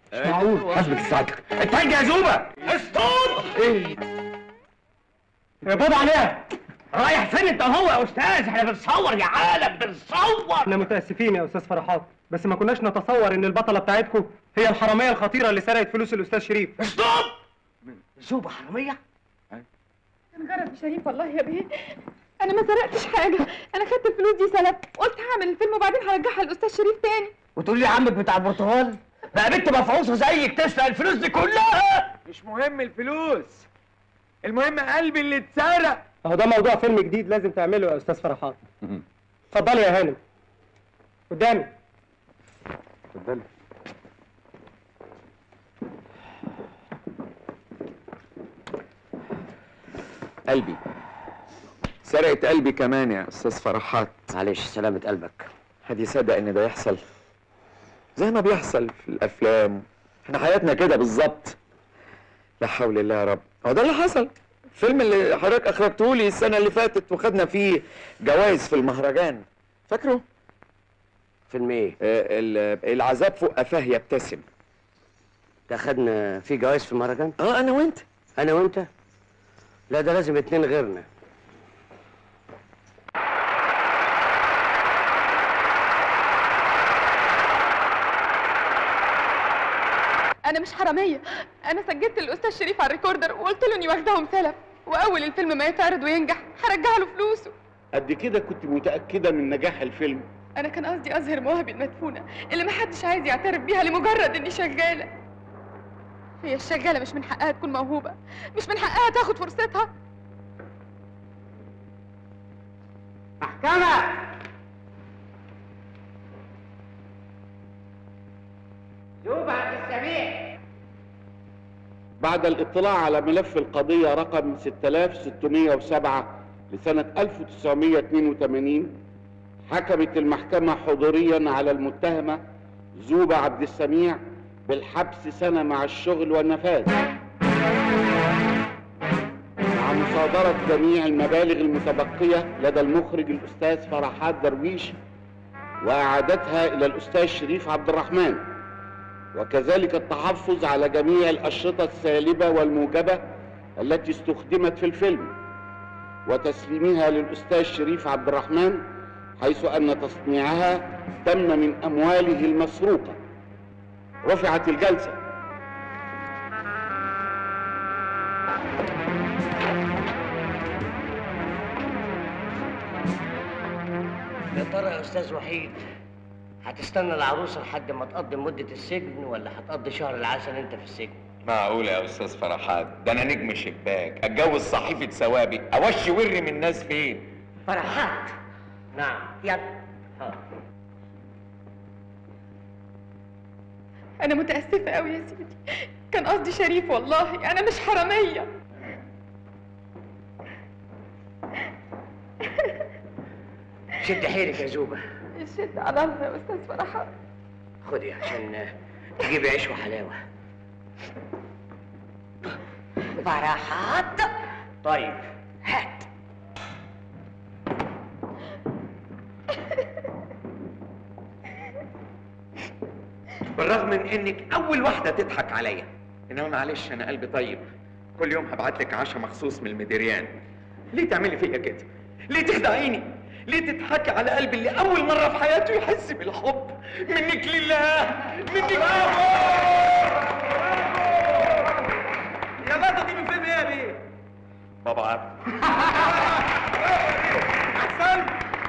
مش معقول حسبك سعادتك اتفنج يا زوبة اسطول ايه يا بابا عليها رايح فين انت هو يا استاذ احنا بنصور يا عالم بنصور احنا متاسفين يا استاذ فرحات بس ما كناش نتصور ان البطله بتاعتكم هي الحراميه الخطيره اللي سرقت فلوس الاستاذ شريف ستوب زوبة حرامية كان غرض شريف والله يا بيه انا ما سرقتش حاجه انا خدت الفلوس دي سلب قلت هعمل الفيلم وبعدين هرجعها للاستاذ شريف تاني وتقول لي عمك بتاع البرتغال بقى بنت مفعوصة زيك تسرق الفلوس دي كلها مش مهم الفلوس المهم قلبي اللي اتسرق اهو ده موضوع فيلم جديد لازم تعمله يا استاذ فرحات اتفضلي يا هانم قدامي اتفضلي قلبي سرقت قلبي كمان يا استاذ فرحات معلش سلامة قلبك حد يصدق ان ده يحصل زي ما بيحصل في الافلام احنا حياتنا كده بالظبط لا حول الله يا رب هو ده اللي حصل الفيلم اللي حضرتك اخرجته لي السنه اللي فاتت وخدنا فيه جوائز في المهرجان فاكره فيلم ايه؟ آه ال- العذاب فوق قفاه يبتسم ده خدنا فيه جوائز في المهرجان اه انا وانت انا وانت لا ده لازم اتنين غيرنا انا مش حراميه انا سجلت للاستاذ شريف على الريكوردر وقلت له اني واخداهم سلف واول الفيلم ما يتعرض وينجح هرجع له فلوسه قد كده كنت متأكدة من نجاح الفيلم انا كان قصدي اظهر مواهبي المدفونه اللي محدش عايز يعترف بيها لمجرد اني شغاله هي الشغاله مش من حقها تكون موهوبه مش من حقها تاخد فرصتها محكمة زوبة عبد السميع بعد الاطلاع على ملف القضية رقم 6607 لسنة 1982 حكمت المحكمة حضوريا على المتهمة زوبة عبد السميع بالحبس سنة مع الشغل والنفاذ مع مصادرة جميع المبالغ المتبقية لدى المخرج الأستاذ فرحات درويش وإعادتها إلى الأستاذ شريف عبد الرحمن وكذلك التحفظ على جميع الأشرطة السالبة والموجبة التي استخدمت في الفيلم وتسليمها للأستاذ شريف عبد الرحمن حيث أن تصنيعها تم من أمواله المسروقة رفعت الجلسة يا ترى يا استاذ وحيد هتستنى العروسه لحد ما تقضي مده السجن ولا هتقضي شهر العسل انت في السجن معقول يا استاذ فرحات ده انا نجم شباك اتجوز صحيفه سوابق اوشي وري من الناس فين فرحات نعم يلا ها. انا متاسفه قوي يا سيدي كان قصدي شريف والله انا مش حراميه شد حيلك يا زوبه الشد على الله يا استاذ فرحات خدي عشان تجيبي عيش وحلاوه فرحات طيب هات بالرغم من انك اول واحده تضحك عليا انما معلش انا قلبي طيب كل يوم هبعت لك عشاء مخصوص من المديريان ليه تعملي فيا كده ليه تخدعيني ليه تضحكي على قلبي اللي اول مره في حياته يحس بالحب منك لله منك لله يا لقطه دي من فيلم ايه يا بيه؟ بابا عبد احسن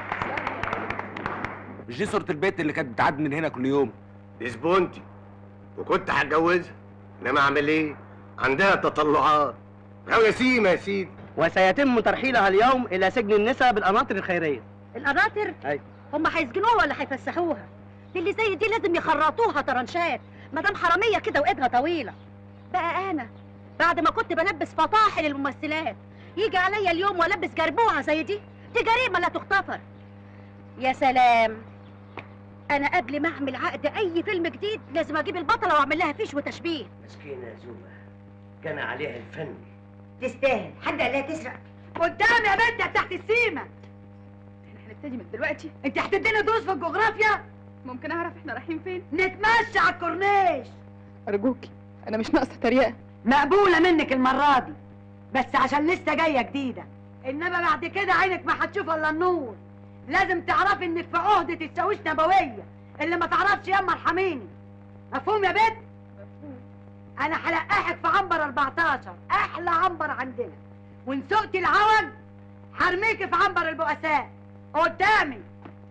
مش دي صورة البيت اللي كانت بتعدي من هنا كل يوم دي زبونتي وكنت هتجوزها انما اعمل ايه؟ عندها تطلعات او يسيمة يا سيدي وسيتم ترحيلها اليوم إلى سجن النساء بالقناطر الخيرية القناطر أيوة هم هيسجنوها ولا هيفسحوها دي اللي زي دي لازم يخرطوها طرنشات ما دام حراميه كده وايدها طويله بقى انا بعد ما كنت بلبس فطاحل للممثلات يجي عليا اليوم والبس جربوعه زي دي دي جريمه لا تغتفر يا سلام انا قبل ما اعمل عقد اي فيلم جديد لازم اجيب البطله واعمل لها فيش وتشبيه مسكينه يا زوبه كان عليها الفن تستاهل حد قال لها تسرق قدام يا بنت تحت السيمه هنبتدي من دلوقتي انت هتديني دروس في الجغرافيا ممكن اعرف احنا رايحين فين نتمشى على الكورنيش ارجوكي انا مش ناقصه تريقه مقبولة منك المرة دي بس عشان لسه جاية جديدة انما بعد كده عينك ما هتشوف الا النور لازم تعرفي انك في عهدة الشاويش نبوية اللي ما تعرفش ياما ارحميني مفهوم يا بنت؟ انا هلقحك في عنبر 14 احلى عنبر عندنا وان سقت العوج هرميكي في عنبر البؤساء قدامي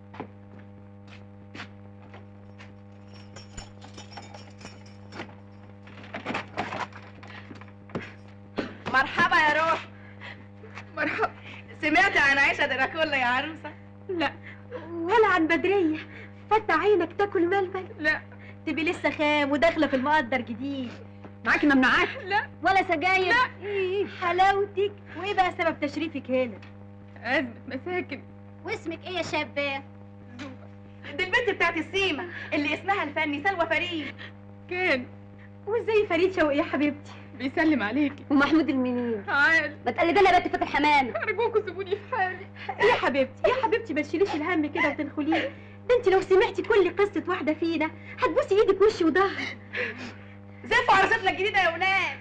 مرحبا يا روح مرحبا سمعت عن عيشة دراكولا يا عروسة لا ولا عن بدرية فتح عينك تاكل ملبن لا تبقي لسه خام وداخله في المقدر جديد معاكي ممنوعات لا ولا سجاير لا. ايه حلاوتك وايه بقى سبب تشريفك هنا أزمة مساكن واسمك ايه يا شابه دي البنت بتاعت السيما اللي اسمها الفني سلوى فريد كان وازاي فريد شوقي يا حبيبتي بيسلم عليكي ومحمود المنير تعال ما تقلدي لنا بنت فتح حمام ارجوكوا سيبوني في حالي يا حبيبتي يا حبيبتي ما تشيليش الهم كده وتنخليه ده انت لو سمعتي كل قصه واحده فينا هتبوسي ايدك وش وظهر زفوا عروستنا الجديدة يا ولاد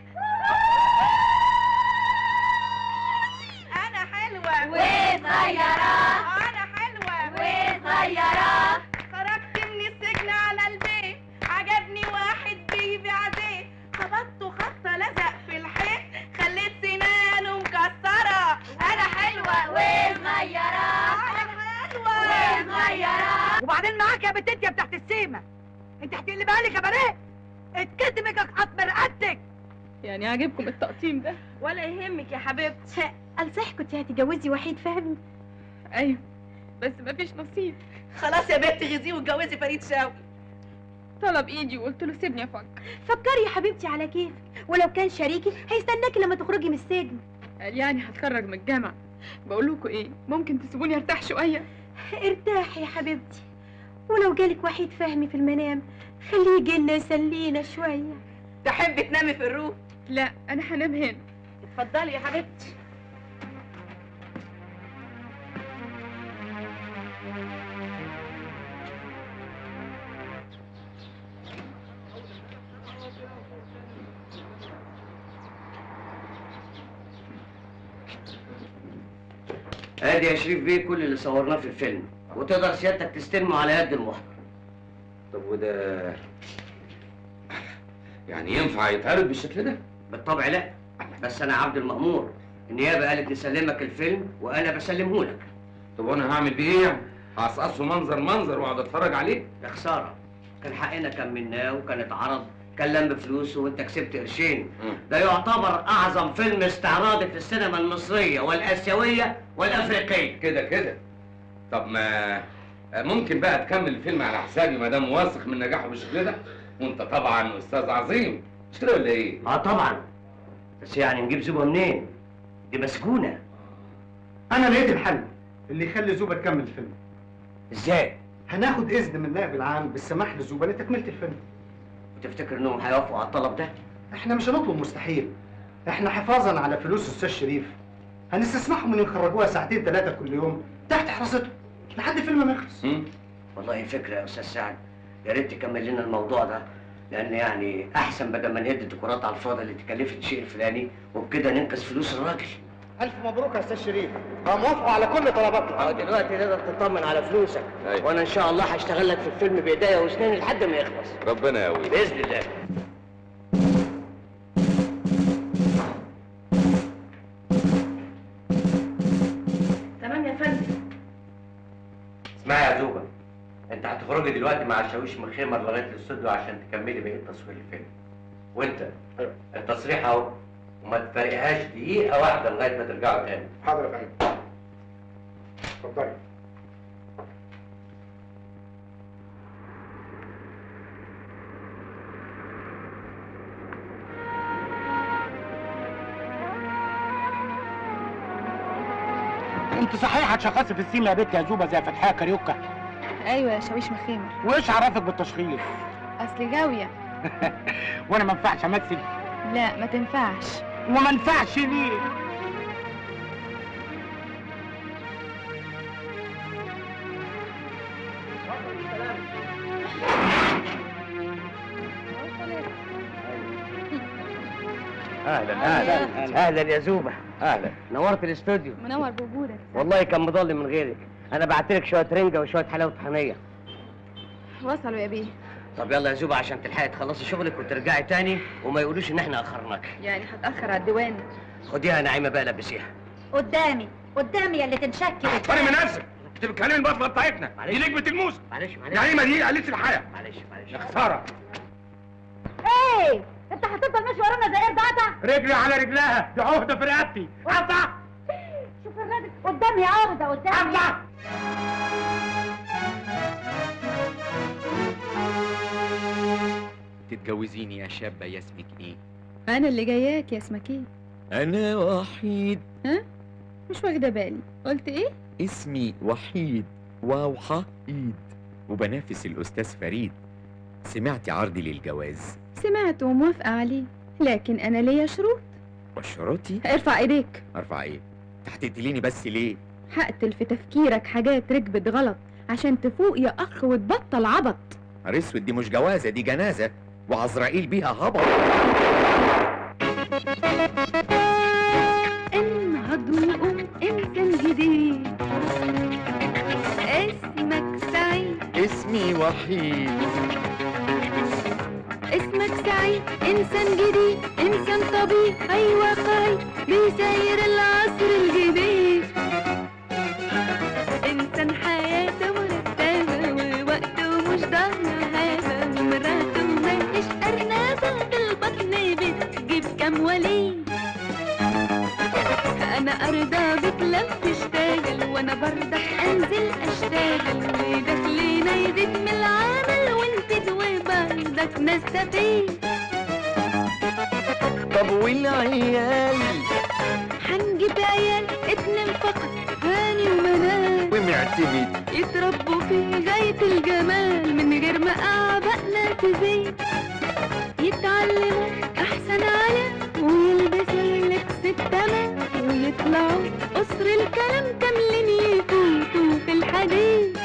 أنا حلوة وصغيرة. أنا حلوة وصغيرة. خرجت من السجن على البيت عجبني واحد بيبيع زيت خبطته خبطة لزق في الحيط خليت سنانه مكسرة أنا حلوة وصغيرة. أنا حلوة وصغيرة. وبعدين معاك يا بنت انت يا بتاعت السيمه انت هتقلبها لي كباريه اتكتمك اقطم رقبتك يعني عاجبكم التقطيم ده ولا يهمك يا حبيبتي الصح كنت هتتجوزي وحيد فهمي ايوه بس مفيش نصيب خلاص يا بنت غزيه واتجوزي فريد شوقي طلب ايدي وقلت له سيبني افكر فكري يا حبيبتي على كيفك ولو كان شريكي هيستناكي لما تخرجي من السجن قال يعني هتخرج من الجامعة بقول لكم ايه ممكن تسيبوني ارتاح شوية ارتاحي يا حبيبتي ولو جالك وحيد فهمي في المنام خليه يجينا يسلينا شويه تحبي تنامي في الروف لا انا هنام هنا اتفضلي يا حبيبتي ادي يا شريف بيه كل اللي صورناه في الفيلم وتقدر سيادتك تستلمه على يد المحضر طب وده يعني ينفع يتعرض بالشكل ده؟ بالطبع لا بس انا عبد المأمور النيابه قالت نسلمك الفيلم وانا بسلمه لك طب وانا هعمل بيه ايه يعني؟ هقصقصه منظر منظر واقعد اتفرج عليه؟ يا خساره كان حقنا كملناه وكان اتعرض كان لم فلوسه وانت كسبت قرشين ده يعتبر اعظم فيلم استعراضي في السينما المصريه والاسيويه والافريقيه كده كده طب ما ممكن بقى تكمل الفيلم على حسابي ما دام واثق من نجاحه بالشكل ده وانت طبعا استاذ عظيم مش كده ولا ايه؟ اه طبعا بس يعني نجيب زوبه منين؟ دي مسجونه انا لقيت الحل اللي يخلي زوبه تكمل الفيلم ازاي؟ هناخد اذن من النائب العام بالسماح لزوبه لتكمله الفيلم وتفتكر انهم هيوافقوا على الطلب ده؟ احنا مش هنطلب مستحيل احنا حفاظا على فلوس استاذ شريف هنستسمحهم ان يخرجوها ساعتين ثلاثه كل يوم تحت حراستهم لحد الفيلم ما يخلص والله فكره يا استاذ سعد يا ريت تكمل لنا الموضوع ده لان يعني احسن بدل ما ندي ديكورات على الفاضي اللي تكلفت الشيء الفلاني وبكده ننقذ فلوس الراجل الف مبروك يا استاذ شريف موافقه على كل طلباتنا اه دلوقتي تقدر تطمن على فلوسك وانا ان شاء الله هشتغل لك في الفيلم بايديا واسناني لحد ما يخلص ربنا يقوي باذن الله تمام يا فندم اسمعي يا زوبه انت هتخرجي دلوقتي مع الشاويش من الخيمه لغايه الاستوديو عشان تكملي بقيه تصوير الفيلم وانت التصريح اهو وما تفرقهاش دقيقه واحده لغايه ما ترجعوا تاني حاضر يا فندم اتفضلي انت صحيح هتشخصي في السيما يا بنت يا زوبه زي فتحيه كاريوكا ايوه يا شاويش مخيمة وايش عرفك بالتشخيص اصل جاوية وانا ما ينفعش امثل لا ما تنفعش وما ينفعش ليه اهلا اهلا اهلا يا زوبه اهلا نورت الاستوديو منور بوجودك والله كان مضل من غيرك انا بعت لك شويه رنجه وشويه حلاوه طحينيه وصلوا يا بيه طب يلا يا زوبه عشان تلحقي تخلصي شغلك وترجعي تاني وما يقولوش ان احنا اخرناك يعني هتاخر على الديوان خديها يا نعيمه بقى لبسيها قدامي قدامي يا اللي تنشكي فرق من نفسك انت بتكلم البطله بتاعتنا دي نجمه الموسم معلش معلش نعيمه دي قلت الحياه معلش معلش يا خساره ايه انت هتفضل ماشي ورانا زي قرد قطع رجلي على رجلها دي عهده في رقبتي اطلع شوف الراجل قدامي عقده قدامي اطلع تتجوزيني يا شابه يا اسمك ايه انا اللي جاياك يا اسمك ايه انا وحيد ها مش واخده بالي قلت ايه اسمي وحيد ووحة ايد وبنافس الاستاذ فريد سمعتي عرضي للجواز سمعت وموافقه عليه لكن انا ليا شروط وشروطي ارفع ايديك ارفع ايه هتقتليني بس ليه هقتل في تفكيرك حاجات ركبت غلط عشان تفوق يا اخ وتبطل عبط نهار اسود دي مش جوازه دي جنازه وعزرائيل بيها هبط انهض وقوم انسان جديد اسمك سعيد اسمي وحيد اسمك سعيد انسان جديد انسان طبيعي ايوه قايد بيسير العصر الجديد انسان حياته مرتبه ووقته مش ضايع هذا ومراته ماهيش ارنبه بالبطن بتجيب كام وليد انا ارضى بك لو تشتغل وانا برضك انزل اشتغل ودخلنا يزيد من العمل ونفيد وبرضك نستفيد طب والعيال هنجيب عيال اتنين فقط هاني ومنال ومعتمد يتربوا في غاية الجمال من غير ما أعبائنا تزيد يتعلموا أحسن علم ويلبسوا اللبس التمام ويطلعوا قصر الكلام كاملين يفوتوا في الحديد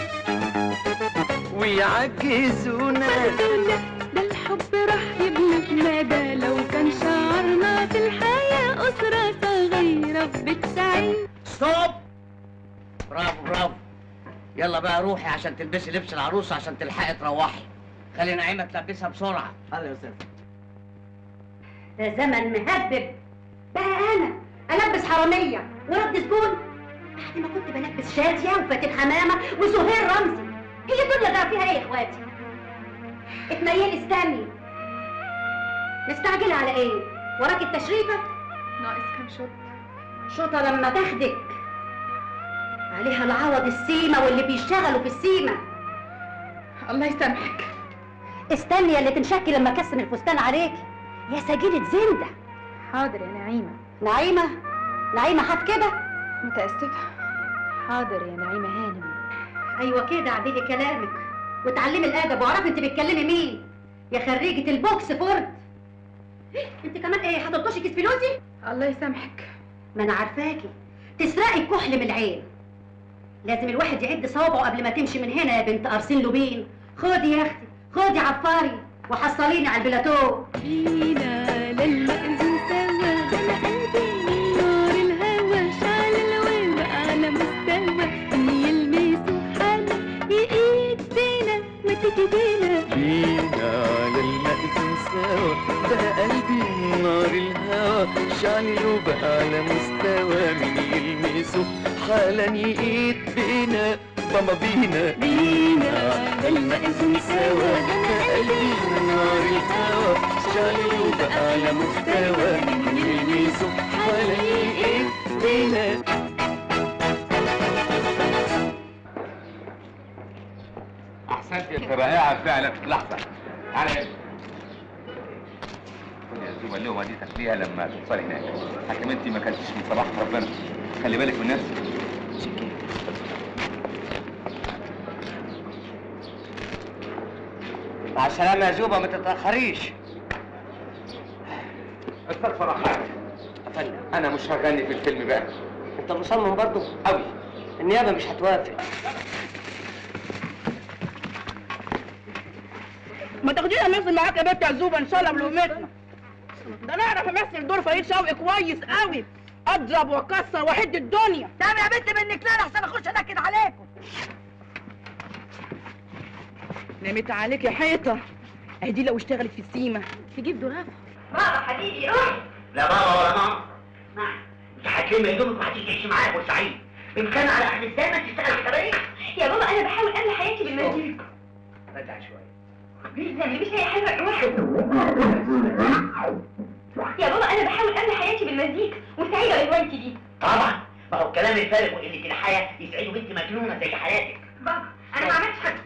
ويعجزونا برضو ده الحب راح يبلغ مدى لو كان شعرنا في الحياة أسرة صغيرة في بيت سعيد ستوب برافو برافو يلا بقى روحي عشان تلبسي لبس العروسه عشان تلحقي تروحي خلي نعيمه تلبسها بسرعه هلا يا استاذ ده زمن مهبب بقى انا البس حراميه ورد سجون بعد ما كنت بلبس شاديه وفاتن حمامه وسهير رمزي هي الدنيا ده فيها ايه يا اخواتي اتميلي استني مستعجله على ايه وراك التشريفه ناقص كام شوط شوطه لما تاخدك عليها العوض السيمه واللي بيشتغلوا في السيمه الله يسامحك استني يا اللي تنشكي لما اكسم الفستان عليكي يا سجينة زندة حاضر يا نعيمة نعيمة نعيمة حاف كده متأسفة حاضر يا نعيمة هانم ايوه كده عدلي كلامك وتعلمي الادب واعرفي انت بتكلمي مين يا خريجة البوكس فورد انت كمان ايه هتلطشي كيس فلوسي الله يسامحك ما انا عارفاكي تسرقي الكحل من العين لازم الواحد يعد صوابعه قبل ما تمشي من هنا يا بنت ارسين لوبين خدي يا اختي خدي عفاري وحصليني على البلاتو فينا للمأذون سوا على قلبي من نار الهوى شعل الويل على مستوى إن يلمسوا حالة يقيد بينا ما تيجي بينا بينا للمأذون سوا ده قلبي نار الهوى شعله بقى على مستوى من يلمسه حالا يقيد بينا بابا بينا بينا للمأذون سوا ده قلبي نار الهوى شعله بقى على مستوى من يلمسه حالا يقيد بينا احسنت انت رائعه فعلا لحظه تعالى هنا خد يا زوبه اللقمه دي تاكليها لما توصلي هناك حكم انت ما كلتيش من صباح ربنا خلي بالك من نفسك مع السلامه يا زوبه ما تتاخريش استاذ فرحات افندم انا مش هغني في الفيلم بقى انت مصمم برضه قوي النيابه مش هتوافق ما تاخدينا ننزل معاك يا بنت يا زوبه ان شاء الله بلقمتنا ده انا اعرف امثل دور فريد شوقي كويس قوي اضرب واكسر واحد الدنيا طب يا بنت منك لا احسن اخش انكد عليكم نمت عليك يا حيطه اهي دي لو اشتغلت في السيما تجيب دولاب بابا حبيبي روح لا بابا ولا ماما انت هتلم هدومك وهتيجي تعيش معايا في بورسعيد بامكان على اهل دايما تشتغل كباريه يا بابا انا بحاول املى حياتي بالمزيكا رجع شويه مش هي حلوه واحد يا بابا انا بحاول املى حياتي بالمزيكا وسعيده بهوايتي دي طبعا ما هو الكلام الفارغ وقله الحياه يسعدوا بنت مجنونه زي حياتك بابا انا ما عملتش حاجه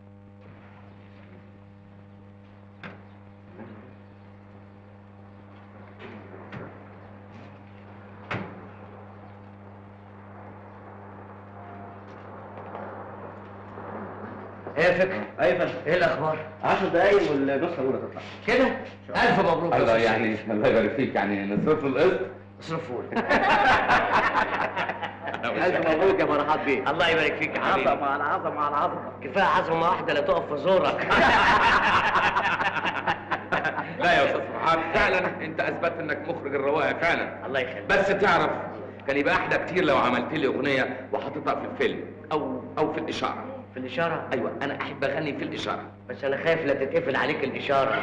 ايه يا فكر ايه فندم ايه الاخبار 10 دقايق والنسخه الاولى تطلع كده الف مبروك الله يعني الله يبارك فيك يعني نصرف له القسط اصرفوا الف مبروك يا فرحات بيه الله يبارك فيك يا حبيبي عظمه على عظمه على عظمه كفايه عظمه واحده لا تقف في زورك لا يا استاذ فرحات فعلا انت اثبتت انك مخرج الروايه فعلا الله يخليك بس تعرف كان يبقى احلى كتير لو عملت لي اغنيه وحطيتها في الفيلم او او في الاشاره في الاشاره ايوه انا احب اغني في الاشاره بس انا خايف لا تتقفل عليك الاشاره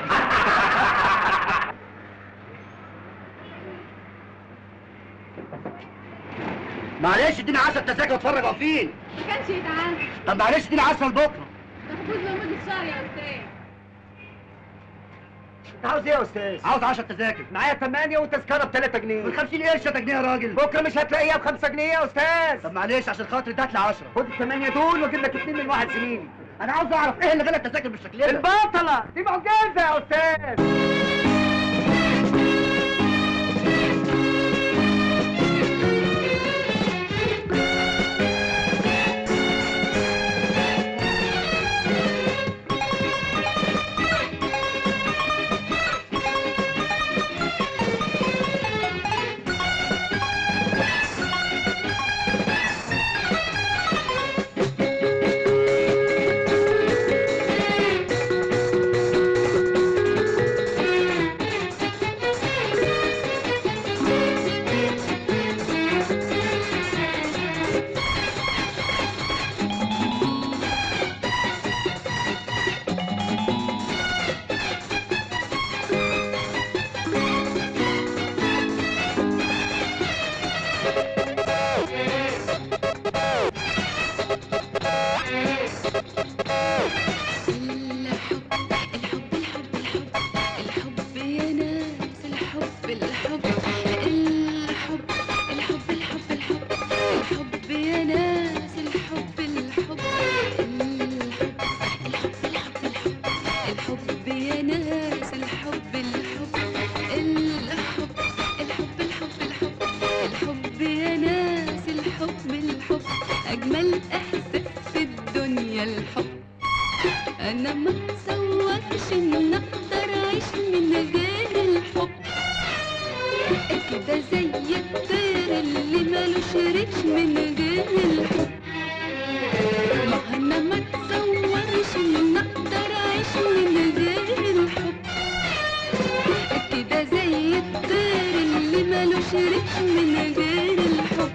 معلش اديني 10 تذاكر اتفرج هو فين ما كانش يتعامل طب معلش اديني 10 لبكره محفوظ لمدة شهر يا استاذ انت عاوز ايه يا استاذ؟ عاوز 10 تذاكر معايا 8 والتذكره ب 3 جنيه وال 50 قرش 6 جنيه يا راجل بكره مش هتلاقيها ب 5 جنيه يا استاذ طب معلش عشان خاطري اديت لي 10 خد ال 8 دول واجيب لك 2 من واحد زميلي انا عاوز اعرف ايه اللي غلط التذاكر بالشكل ده البطله دي معجزه يا استاذ الحب يا ناس الحب الحب الحب الحب الحب الحب الحب يا ناس الحب الحب الحب الحب الحب الحب الحب يا ناس الحب الحب الحب الحب الحب الحب الحب يا ناس الحب الحب أجمل إحساس في الدنيا الحب أنا ما تصورش إن أقدر أعيش من غير الحب كده زي الطير اللي مالوش ريش من غير الحب ما أنا ما تصورش إن أقدر أعيش من غير الحب كده زي الطير اللي مالوش ريش من غير الحب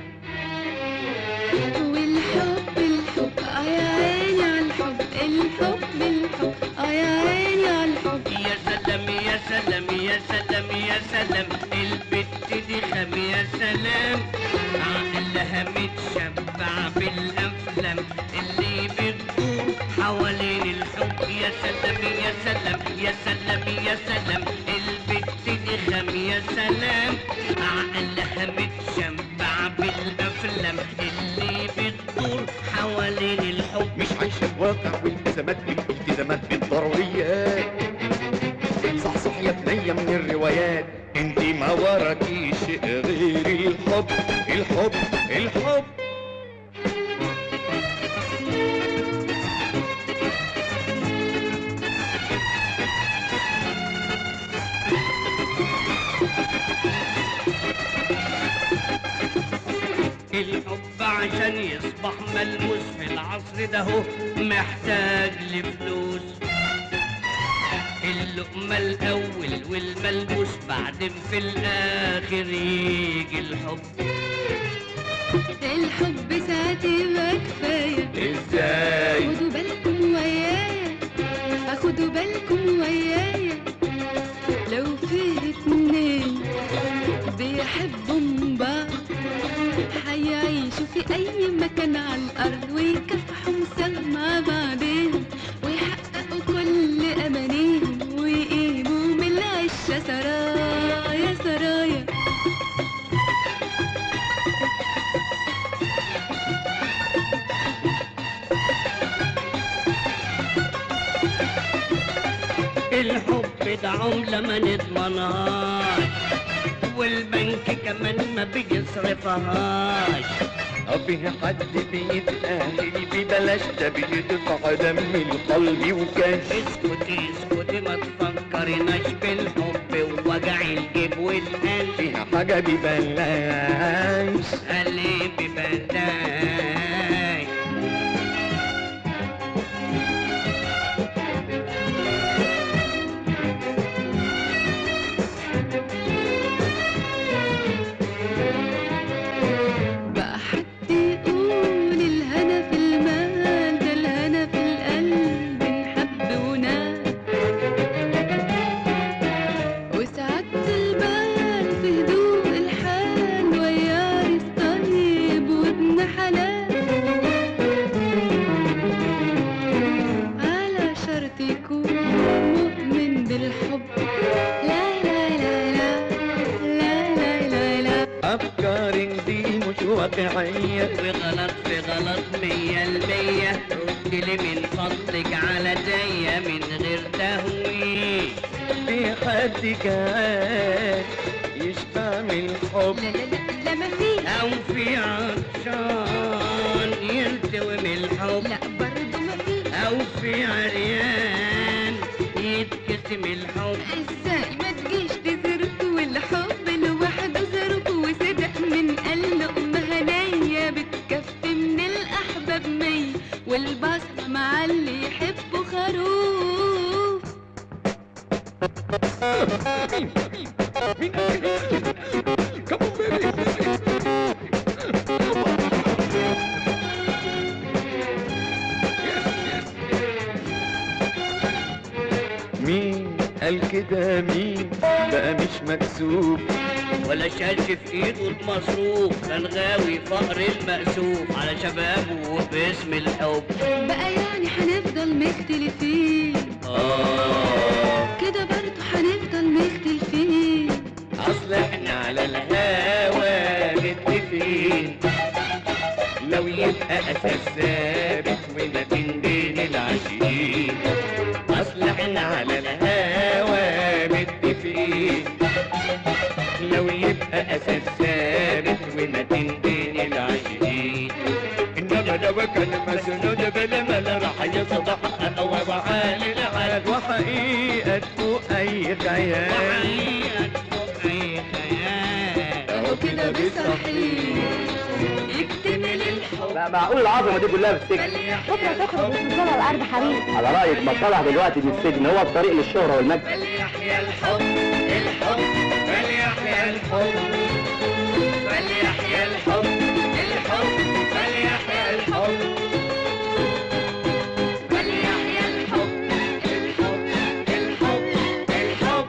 والحب الحب اه يا عيني على الحب الحب الحب اه يا عيني على الحب يا سلام يا سلام يا سلام يا سلام البت دي خم يا سلام عقلها متشبع بالافلام اللي بتدور حوالين الحب يا سلام يا سلام يا سلام يا سلام البت دي خم يا سلام عقلها متشبع بالافلام اللي بتدور حوالين الحب مش عايشة الواقع والتزامات الالتزامات بالضروريات صح صح يا بنية من الروايات انت ما وراكي شيء غير الحب الحب الحب الحب عشان يصبح ملموس في العصر ده هو محتاج لفلوس اللقمة الأول والملموس بعد بعدين في الاخر يجي الحب الحب ساعتي ما كفاية ازاي خدوا بالكم ويايا خدوا بالكم ويايا لو في اتنين بيحبوا بعض هيعيشوا في أي مكان على الأرض ويكافحوا سوا مع بعضين ويحققوا كل أمانيهم ويقيموا من العشة سرايا سرايا الحب ده عملة ما نضمنهاش والبنك كمان ما بيصرفهاش أبي حد بيتأهل ببلاش ده بيدفع دم القلب وكاش اسكتي اسكتي ما تفكرناش بالحب ووجع الجيب والقلب فيها حاجة ببلاش قلبي ببلاش بقى حد يقول الهنا في المال ده الهنا في القلب نحب ونال وسعادة البال في هدوء الحال ويارس طيب وابن حلال على شرط يكون مؤمن بالحب لا لا لا لا لا لا لا لا أفكارك دي مش واقعية في غلط في غلط مية المية ردلي من فضلك على دية من غير تهويش في حد كان يشبع من الحب لا لا لا لا ما فيش أو في عطشان يلتوي من الحب لا برضه ما فيش أو في عريان يتكتم الحب ازاي ما تجيش تزرق والحب لوحده زرق وصدق من قلق مهنية بتكفي من الأحباب مية والبصرة مع اللي يحبه خروف مين قال كده مين بقى مش مكسوب ولا شالش في ايده المصروف كان غاوي فقر المأسوف على شبابه باسم الحب بقى يعني هنفضل مختلفين آه كده برضه هنفضل مختلفين اصل احنا على الهوا متفقين لو يبقى اساس ثابت وما بين العاشقين اصل احنا على الهوا متفقين لو يبقى اساس ثابت وما بين العاشقين انما لو كان مسنود بالمال راح يصبح اقوى وعالي العال وحقيقة فوق اي خيال وحقيقة فوق أي خيال اهو كده بصحيح يكتمل الحب لا معقول العظمه دي كلها في السجن بكره تخرج وتنزلها الارض حبيبي على رايك مصطلح دلوقتي في السجن هو الطريق للشهره والمجد فليحيا الحب الحب فليحيا الحب فليحيا الحب الحب فليحيا الحب فليحيا الحب الحب الحب الحب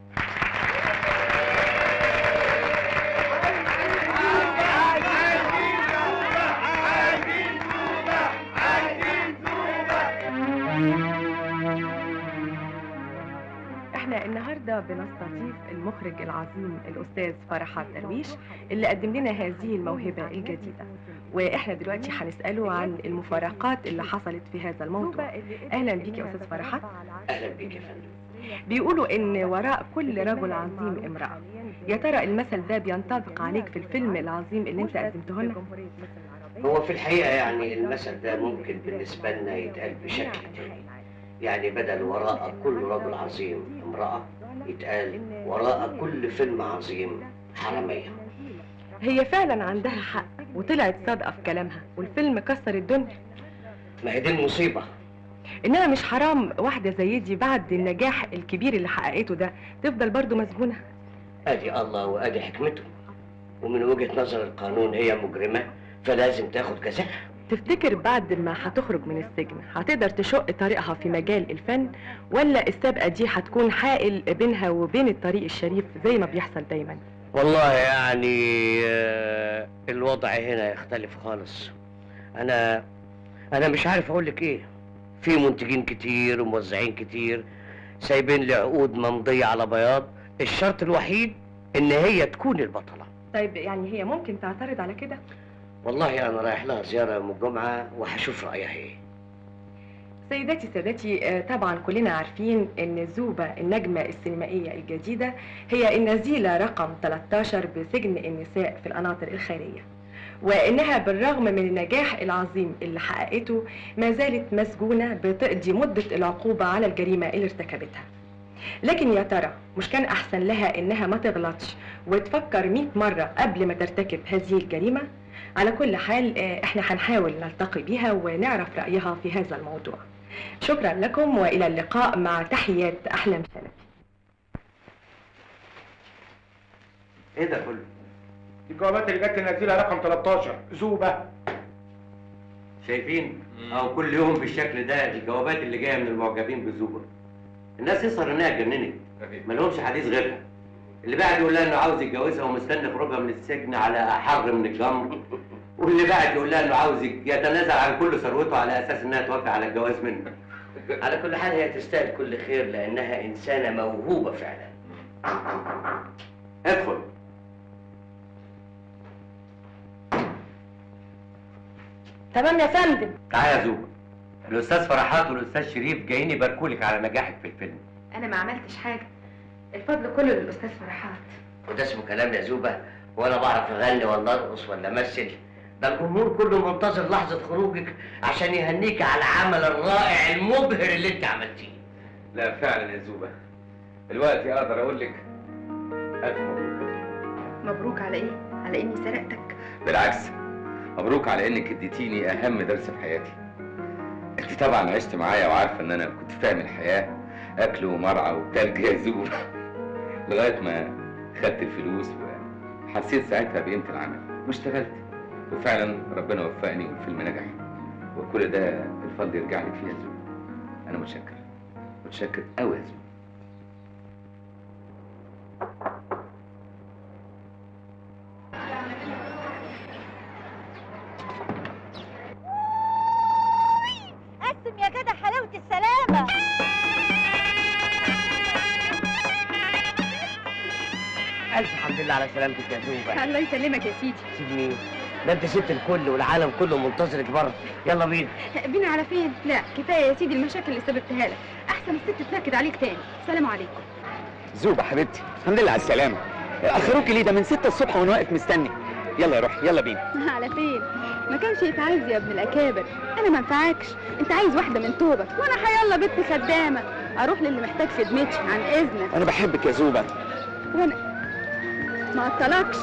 احنا النهارده بنستضيف المخرج العظيم الاستاذ فرحات درويش اللي قدم لنا هذه الموهبه الجديده واحنا دلوقتي هنساله عن المفارقات اللي حصلت في هذا الموضوع اهلا بيك يا استاذ فرحات اهلا بيك يا فندم بيقولوا ان وراء كل رجل عظيم امراه يا ترى المثل ده بينطبق عليك في الفيلم العظيم اللي انت قدمته لنا هو في الحقيقه يعني المثل ده ممكن بالنسبه لنا يتقال بشكل تاني يعني بدل وراء كل رجل عظيم امراه يتقال وراء كل فيلم عظيم حراميه هي فعلا عندها حق وطلعت صادقه في كلامها والفيلم كسر الدنيا ما هي دي المصيبه انما مش حرام واحده زي دي بعد النجاح الكبير اللي حققته ده تفضل برضو مسجونه ادي الله وادي حكمته ومن وجهه نظر القانون هي مجرمه فلازم تاخد جزاها تفتكر بعد ما هتخرج من السجن هتقدر تشق طريقها في مجال الفن ولا السابقة دي هتكون حائل بينها وبين الطريق الشريف زي ما بيحصل دايما والله يعني آه، الوضع هنا يختلف خالص انا انا مش عارف اقول لك ايه في منتجين كتير وموزعين كتير سايبين لي عقود ممضيه على بياض الشرط الوحيد ان هي تكون البطله طيب يعني هي ممكن تعترض على كده والله انا رايح لها زياره يوم الجمعه وهشوف رايها ايه سيداتي سادتي آه، طبعا كلنا عارفين ان زوبة النجمة السينمائية الجديدة هي النزيلة رقم 13 بسجن النساء في القناطر الخيرية وانها بالرغم من النجاح العظيم اللي حققته ما زالت مسجونة بتقضي مدة العقوبة على الجريمة اللي ارتكبتها لكن يا ترى مش كان احسن لها انها ما تغلطش وتفكر 100 مرة قبل ما ترتكب هذه الجريمة على كل حال آه، احنا هنحاول نلتقي بيها ونعرف رأيها في هذا الموضوع شكرا لكم والى اللقاء مع تحيات احلام شلبي ايه ده كله دي الجوابات اللي جت النزيله رقم 13 زوبه شايفين او كل يوم بالشكل ده الجوابات اللي جايه من المعجبين بزوبة الناس يظهر انها اتجننت ما لهمش حديث غيرها اللي بعد يقول لها انه عاوز يتجوزها ومستني خروجها من السجن على احر من الجمر واللي بعد يقول لها انه عاوز يتنازل عن كل ثروته على اساس انها توافق على الجواز منه على كل حال هي تستاهل كل خير لانها انسانه موهوبه فعلا ادخل تمام يا فندم تعالى يا زوبة الاستاذ فرحات والاستاذ شريف جايين يباركولك على نجاحك في الفيلم انا ما عملتش حاجه الفضل كله للاستاذ فرحات وده اسمه كلام يا زوبة وانا بعرف اغني ولا ارقص ولا امثل ده الجمهور كله منتظر لحظة خروجك عشان يهنيك على العمل الرائع المبهر اللي انت عملتيه لا فعلا يا زوبة دلوقتي اقدر اقول لك الف مبروك مبروك على ايه على اني سرقتك بالعكس مبروك على انك اديتيني اهم درس في حياتي انت طبعا عشت معايا وعارفه ان انا كنت فاهم الحياه اكل ومرعى وتلج يا زوبة لغايه ما خدت الفلوس وحسيت ساعتها بقيمه العمل واشتغلت وفعلا ربنا وفقني والفيلم نجح وكل ده الفضل يرجع لك فيه يا زوبة انا متشكر متشكر قوي يا زوبة قسم يا جدع حلاوة السلامة الف حمد لله على سلامتك يا زوبة الله يسلمك يا سيدي سيب مين ده انت ست الكل والعالم كله منتظرك بره يلا بينا بينا على فين لا كفايه يا سيدي المشاكل اللي سببتها لك احسن الست تنكد عليك تاني سلام عليكم زوبة حبيبتي الحمد لله على السلامة أخروكي ليه ده من ستة الصبح وأنا واقف مستني يلا يا روحي يلا بينا على فين ما كانش يتعايز يا ابن الاكابر انا ما انفعكش انت عايز واحده من توبك وانا حيلا بنت خدامه اروح للي محتاج خدمتي عن اذنك أنا بحبك يا زوبة وانا ما اطلقش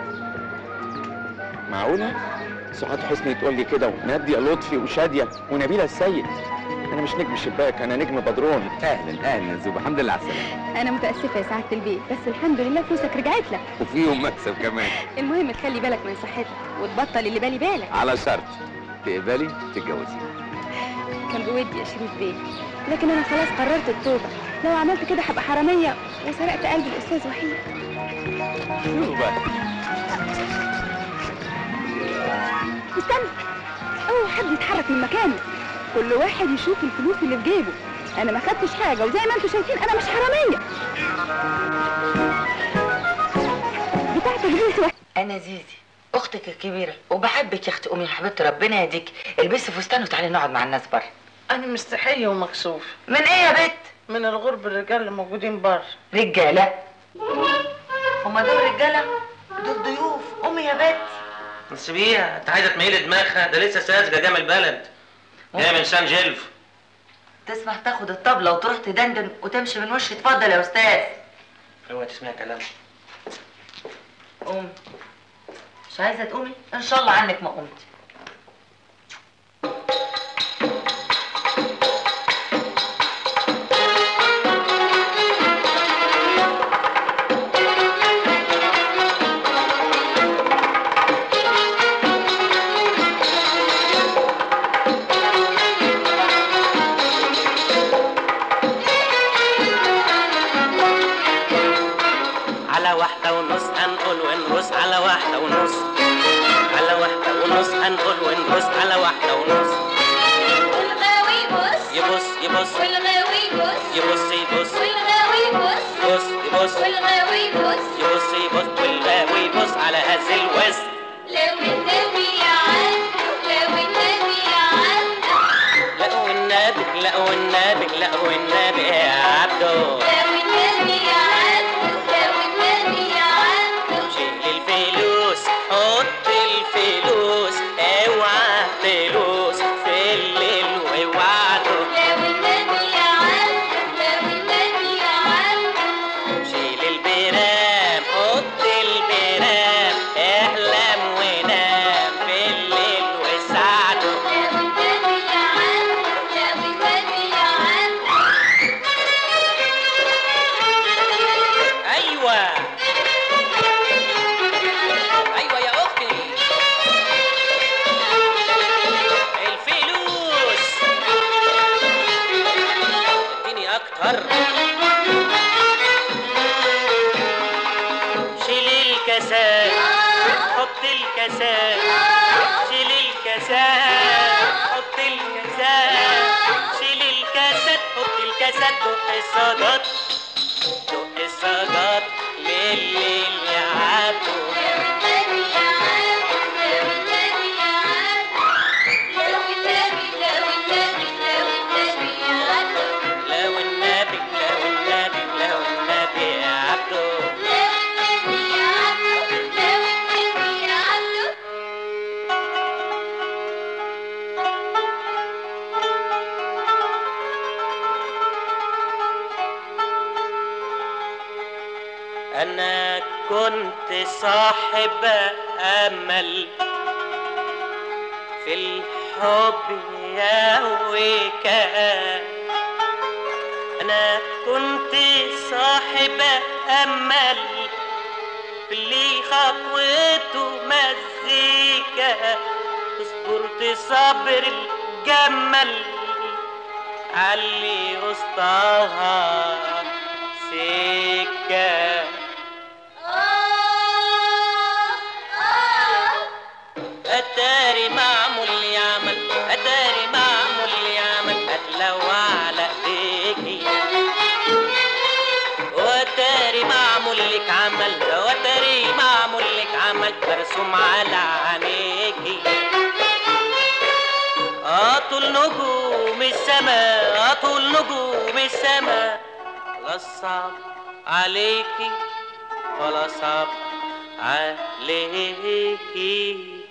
معقولة؟ سعاد حسني تقول لي كده ونادية لطفي وشادية ونبيلة السيد أنا مش نجم شباك أنا نجم بدرون أهلا أهلا يا زوبة الحمد لله على السلامة انا متاسفه يا سعاده البيت بس الحمد لله فلوسك رجعت لك وفيهم مكسب كمان المهم تخلي بالك من صحتك وتبطل اللي بالي بالك على شرط تقبلي تتجوزي كان بودي يا شريف بيه لكن انا خلاص قررت التوبه لو عملت كده هبقى حراميه وسرقت قلب الاستاذ وحيد زوبة استنى اوعى حد يتحرك من مكانه كل واحد يشوف الفلوس اللي في جيبه انا ما خدتش حاجه وزي ما انتم شايفين انا مش حراميه بتاعتك دي سوى انا زيزي اختك الكبيره وبحبك يا اختي امي يا حبيبتي ربنا يهديك البسي فستان وتعالي نقعد مع الناس بره أنا مستحية ومكسوف من ايه يا بت؟ من الغرب الرجال اللي موجودين بره رجاله هما دول رجاله دول ضيوف امي يا بت سيبيها انت عايزه تميل دماغها ده لسه ساذجه جايه من البلد جايه من سان جيلف تسمح تاخد الطبله وتروح تدندن وتمشي من وشي اتفضل يا استاذ اوعي تسمعي كلام قومي مش عايزه تقومي ان شاء الله عنك ما قمت على واحدة ونص هنقول ونرص على واحدة ونص على واحدة ونص هنقول ونرص على واحدة ونص والغاوي بص يبص يبص والغاوي بص يبص يبص والغاوي بص يبص يبص والغاوي بص يبص يبص والغاوي يبص على هذا الوسط لو النبي يعدوا لو النبي يعدوا لقوا النبي لقوا النبي لقوا النبي يا عبدو لو النبي يعدوا لو النبي يعدوا شيل الفلوس حط الفلوس اوعى فلوس في الليل ووعده لو النبي يعدوا لو النبي يعدوا شيل البرام حط البرام احلم ونام في الليل وسعده لو النبي يعدوا لو النبي يعدوا ايوه ايوه يا اختي الفلوس اديني اكتر شيل الكاسات حط الكاسات شيل الكاسات حط الكاسات شيل الكاسات حط الكاسات دق الصاجات دق الصاجات لليل يا عبدو لو النبي لو النبي لو النبي يا عبدو أنا كنت صاحب أمل في الحب يا وكان أنا كنت صاحب أمل في اللي خطوته مزيكا اصبرت صبر الجمل علي وسطها سكه اتاري معمول يعمل اتاري معمول يعمل اتلوى على ايديكي واتاري معمول لك عمل واتاري معمول لك عمل مرسوم على عينيكي اطول نجوم السما اطول نجوم السما لا صعب عليكي ولا صعب عليكي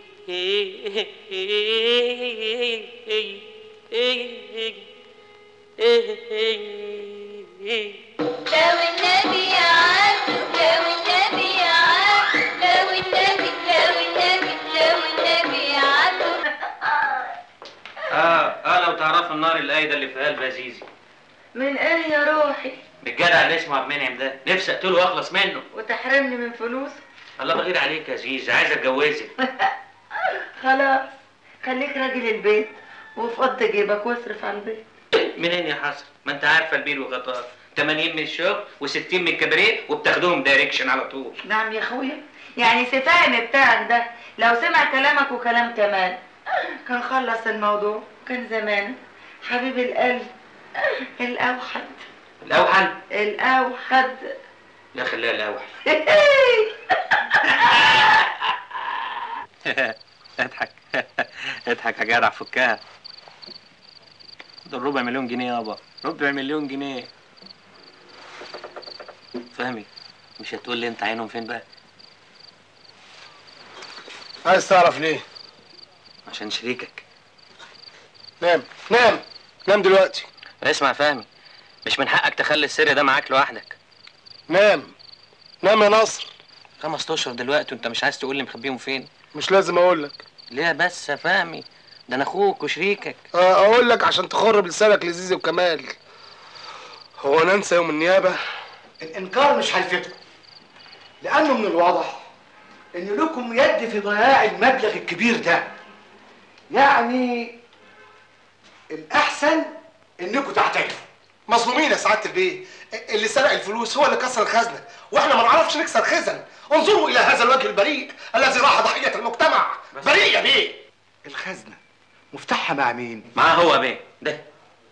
لو النبي يعدوا لو النبي يعدوا لو النبي لو النبي لو النبي يعدوا اه اه لو تعرفوا النار القايده اللي في قلب عزيزي من ايه يا روحي الجدع اللي اسمه عبد المنعم ده نفسي اقتله واخلص منه وتحرمني من فلوس الله بغير عليك يا عزيز عايز اتجوزك خلاص خليك راجل البيت وفض جيبك واصرف على البيت منين يا حسن ما انت عارفه البير وغطاه 80 من الشغل و60 من الكباريه وبتاخدوهم دايركشن على طول نعم يا اخويا يعني سفاهم بتاعك ده لو سمع كلامك وكلام كمان كان خلص الموضوع كان زمان حبيب القلب الاوحد الاوحل الاوحد لا خليها الاوحل اضحك اضحك يا جدع فكها دول ربع مليون جنيه يابا ربع مليون جنيه فهمي مش هتقول لي انت عينهم فين بقى عايز تعرف ليه؟ عشان شريكك نام نام نام دلوقتي اسمع فهمي مش من حقك تخلي السر ده معاك لوحدك نام نام يا نصر خمس اشهر دلوقتي وانت مش عايز تقول لي مخبيهم فين مش لازم اقول لك ليه بس يا فهمي ده انا اخوك وشريكك آه، اقول لك عشان تخرب لسانك لزيزي وكمال هو ننسى يوم النيابه الانكار مش هيفيدكم لانه من الواضح ان لكم يد في ضياع المبلغ الكبير ده يعني الاحسن انكم تعترفوا مظلومين يا سعاده البيه اللي سرق الفلوس هو اللي كسر الخزنه واحنا ما نعرفش نكسر خزن انظروا الى هذا الوجه البريء الذي راح ضحيه المجتمع بريء يا بيه الخزنه مفتاحها مع مين معاه هو بيه ده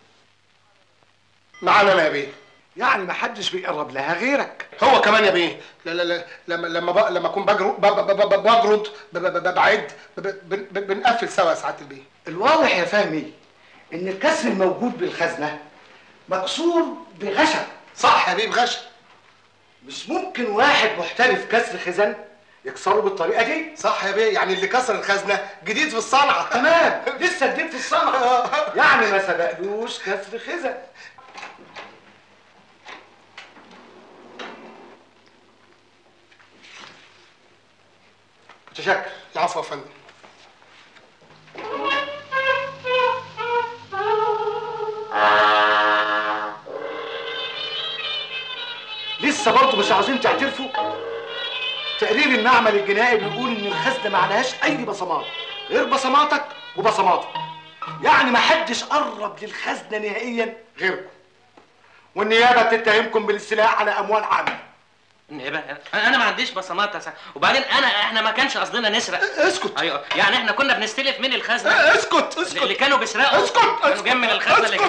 معانا انا يا بيه يعني ما حدش بيقرب لها غيرك هو كمان يا بيه لا لا لا لما لما بق- لما اكون بجرد بجرد ب- ب- ب- بعد ب- ب- ب- بنقفل سوا يا سعاده البيه الواضح يا فهمي ان الكسر الموجود بالخزنه مكسور بغشم صح يا بيه بغشم مش ممكن واحد محترف كسر خزن يكسره بالطريقه دي صح يا بيه يعني اللي كسر الخزنه جديد في الصنعه تمام لسه جديد في الصنعه يعني ما سبقلوش كسر خزن متشكر العفو يا فندم لسه برضه مش عاوزين تعترفوا تقرير المعمل الجنائي بيقول ان الخزنه ما عليهاش اي بصمات غير بصماتك وبصماتك يعني ما حدش قرب للخزنه نهائيا غيركم والنيابه بتتهمكم بالاستيلاء على اموال عامه النيابه انا ما عنديش بصمات يا سا- وبعدين انا احنا ما كانش قصدنا نسرق اسكت ايوه يعني احنا كنا بنستلف من الخزنه اسكت اسكت اللي كانوا بيسرقوا اسكت كانوا جايين من الخزنه اللي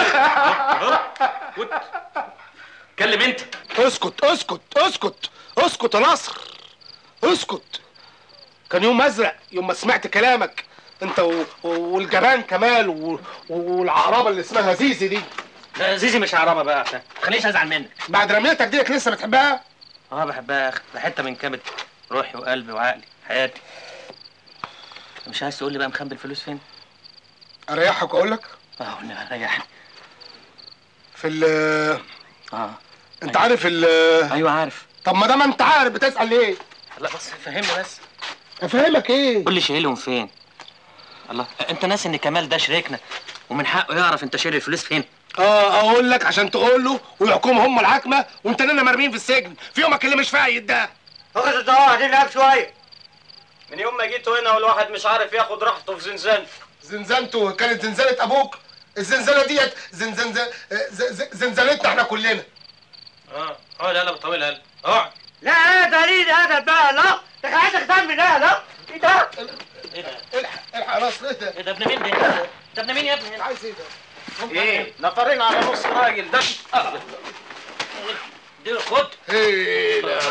كلم انت اسكت اسكت اسكت اسكت يا نصر اسكت كان يوم ازرق يوم ما سمعت كلامك انت و... والجبان كمال و... والعقربه اللي اسمها زيزي دي لا زيزي مش عربه بقى عشان ما تخليش ازعل منك بعد رميتك ديك لسه بتحبها اه بحبها يا اخي ده حته من كبد روحي وقلبي وعقلي حياتي مش عايز تقول لي بقى مخبي الفلوس فين؟ اريحك واقول لك اه ريحني في ال اه انت عارف ال ايوه عارف طب ما دام انت عارف بتسال ليه لا بس فهمني بس افهمك ايه قول لي شايلهم فين الله انت ناسي ان كمال ده شريكنا ومن حقه يعرف انت شايل الفلوس فين اه اقول لك عشان تقول له ويحكمهم هم الحكمه وانت لنا مرميين في السجن في يومك اللي مش فايت ده اخد الدواء قاعدين نلعب شويه من يوم ما جيت هنا والواحد مش عارف ياخد راحته في زنزانته زنزانته كانت زنزانه ابوك الزنزانه ديت زنزان ز- ز- زنزانتنا احنا كلنا اه اقعد يلا بالطويل يلا اقعد لا ايه دليل هذا بقى لا انت عايزك تعمل ده لا ايه ده ايه ده الحق الحق راس ايه ده ايه ده ابن مين ده ده ابن مين يا ابني عايز ايه ده ايه نفرين على نص راجل ده دي خد ايه لا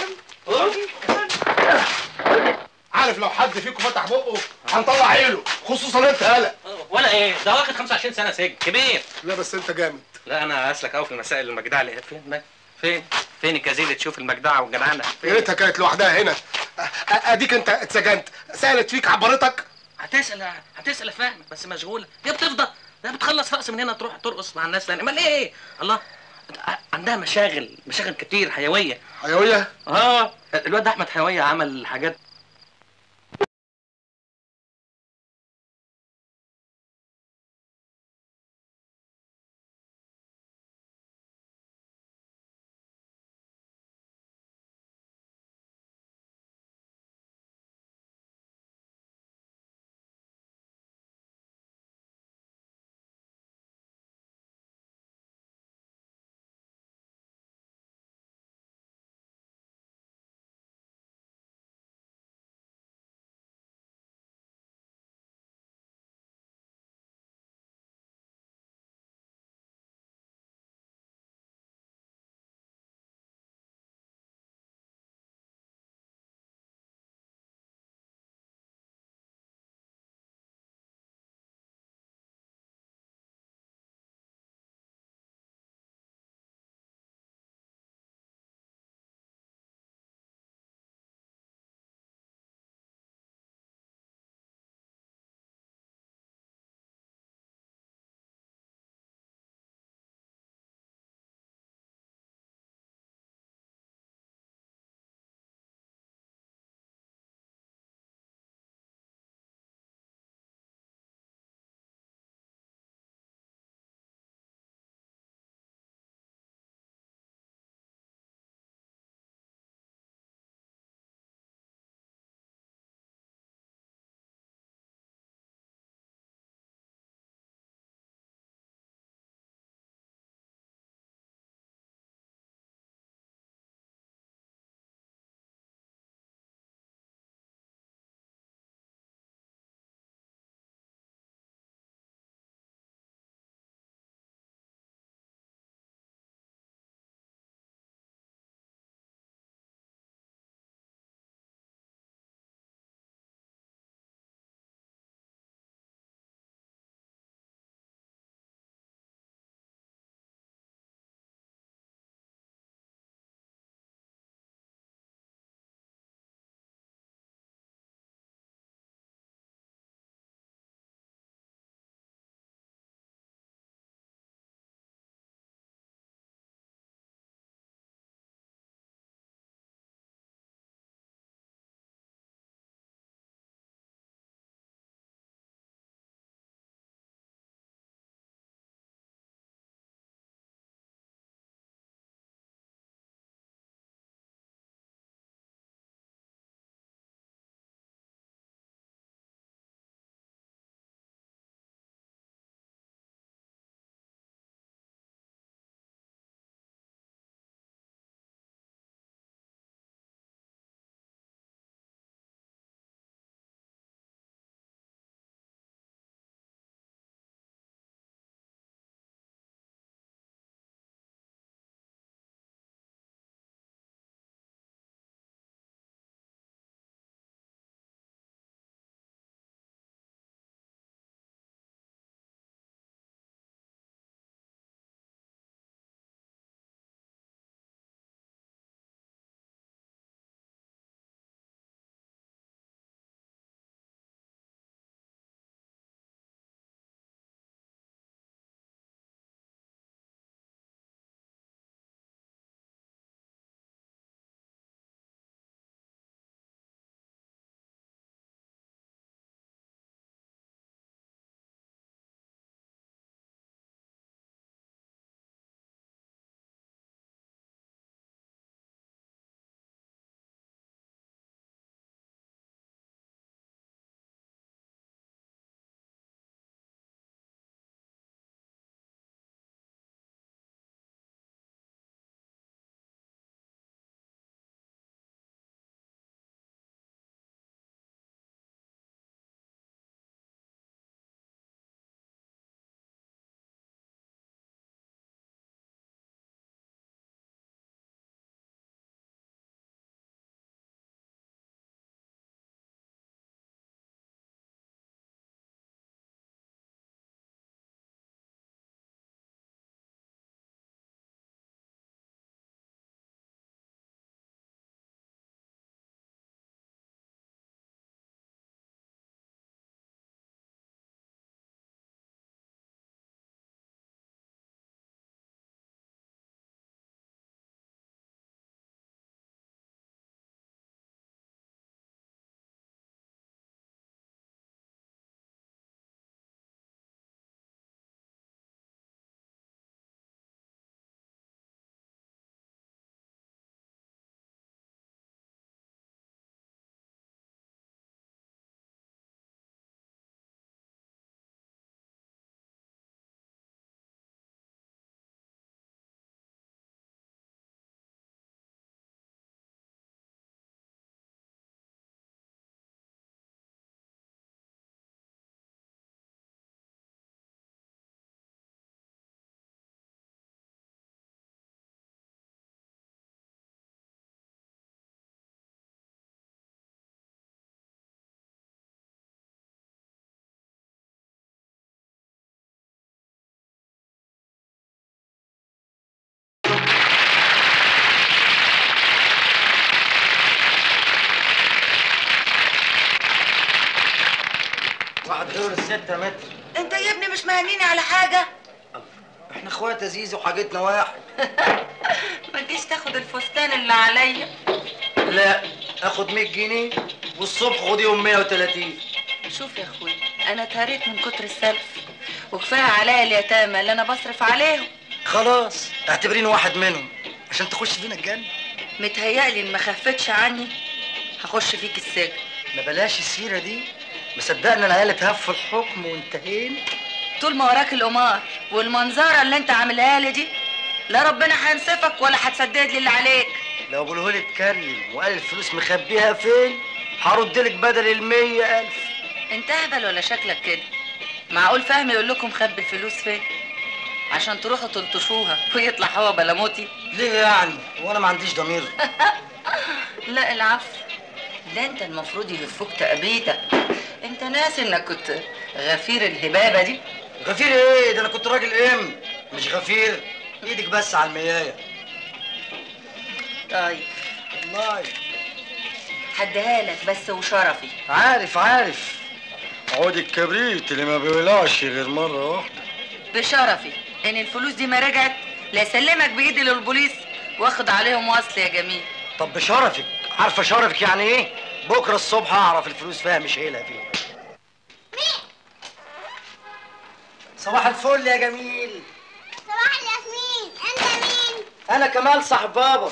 عارف لو حد فيكم فتح بقه هنطلع عيله خصوصا انت هلا ولا ايه ده واخد 25 سنه سجن كبير لا بس انت جامد لا انا اسلك قوي في المسائل المجدعه اللي فين ما فين فين الكازين اللي تشوف المجدعه والجدعنه يا ريتها كانت لوحدها هنا أ- أ- اديك انت اتسجنت سالت فيك عبرتك هتسال هتسال افهمك بس مشغوله هي بتفضى ده بتخلص رأس من هنا تروح ترقص مع الناس تاني امال ايه الله عندها مشاغل مشاغل كتير حيويه حيويه اه الواد ده احمد حيويه عمل حاجات دور الستة متر انت يا ابني مش مهنيني على حاجه احنا اخوات يا زيزو وحاجتنا واحد ما تجيش تاخد الفستان اللي عليا لا اخد 100 جنيه والصبح خديهم 130 شوف يا اخوي انا اتهريت من كتر السلف وكفايه عليا اليتامى اللي انا بصرف عليهم خلاص اعتبريني واحد منهم عشان تخش فينا الجنة متهيألي ان ما خفتش عني هخش فيك السجن ما بلاش السيرة دي مصدقنا العيال اتهفوا الحكم وانتهينا طول ما وراك القمار والمنظره اللي انت عاملها لي دي لا ربنا هينصفك ولا هتسدد لي اللي عليك لو ابو الهول اتكلم وقال الفلوس مخبيها فين هرد لك بدل المية ألف انت اهبل ولا شكلك كده معقول فهمي يقول لكم خبي الفلوس فين عشان تروحوا تلطشوها ويطلع هو بلاموتي ليه يعني وانا ما عنديش ضمير لا العفو ده انت المفروض يهفوك تأبيتك انت ناسي انك كنت غفير الهبابه دي غفير ايه ده انا كنت راجل ام مش غفير ايدك بس على الميايه طيب والله هديها لك بس وشرفي عارف عارف عود الكبريت اللي ما بيولعش غير مرة واحدة بشرفي ان الفلوس دي ما رجعت لا يسلمك بايدي للبوليس واخد عليهم وصل يا جميل طب بشرفك عارفة شرفك يعني ايه؟ بكرة الصبح هعرف الفلوس فيها مش شايلها فين صباح الفل يا جميل صباح الياسمين انت مين؟ انا كمال صاحب بابا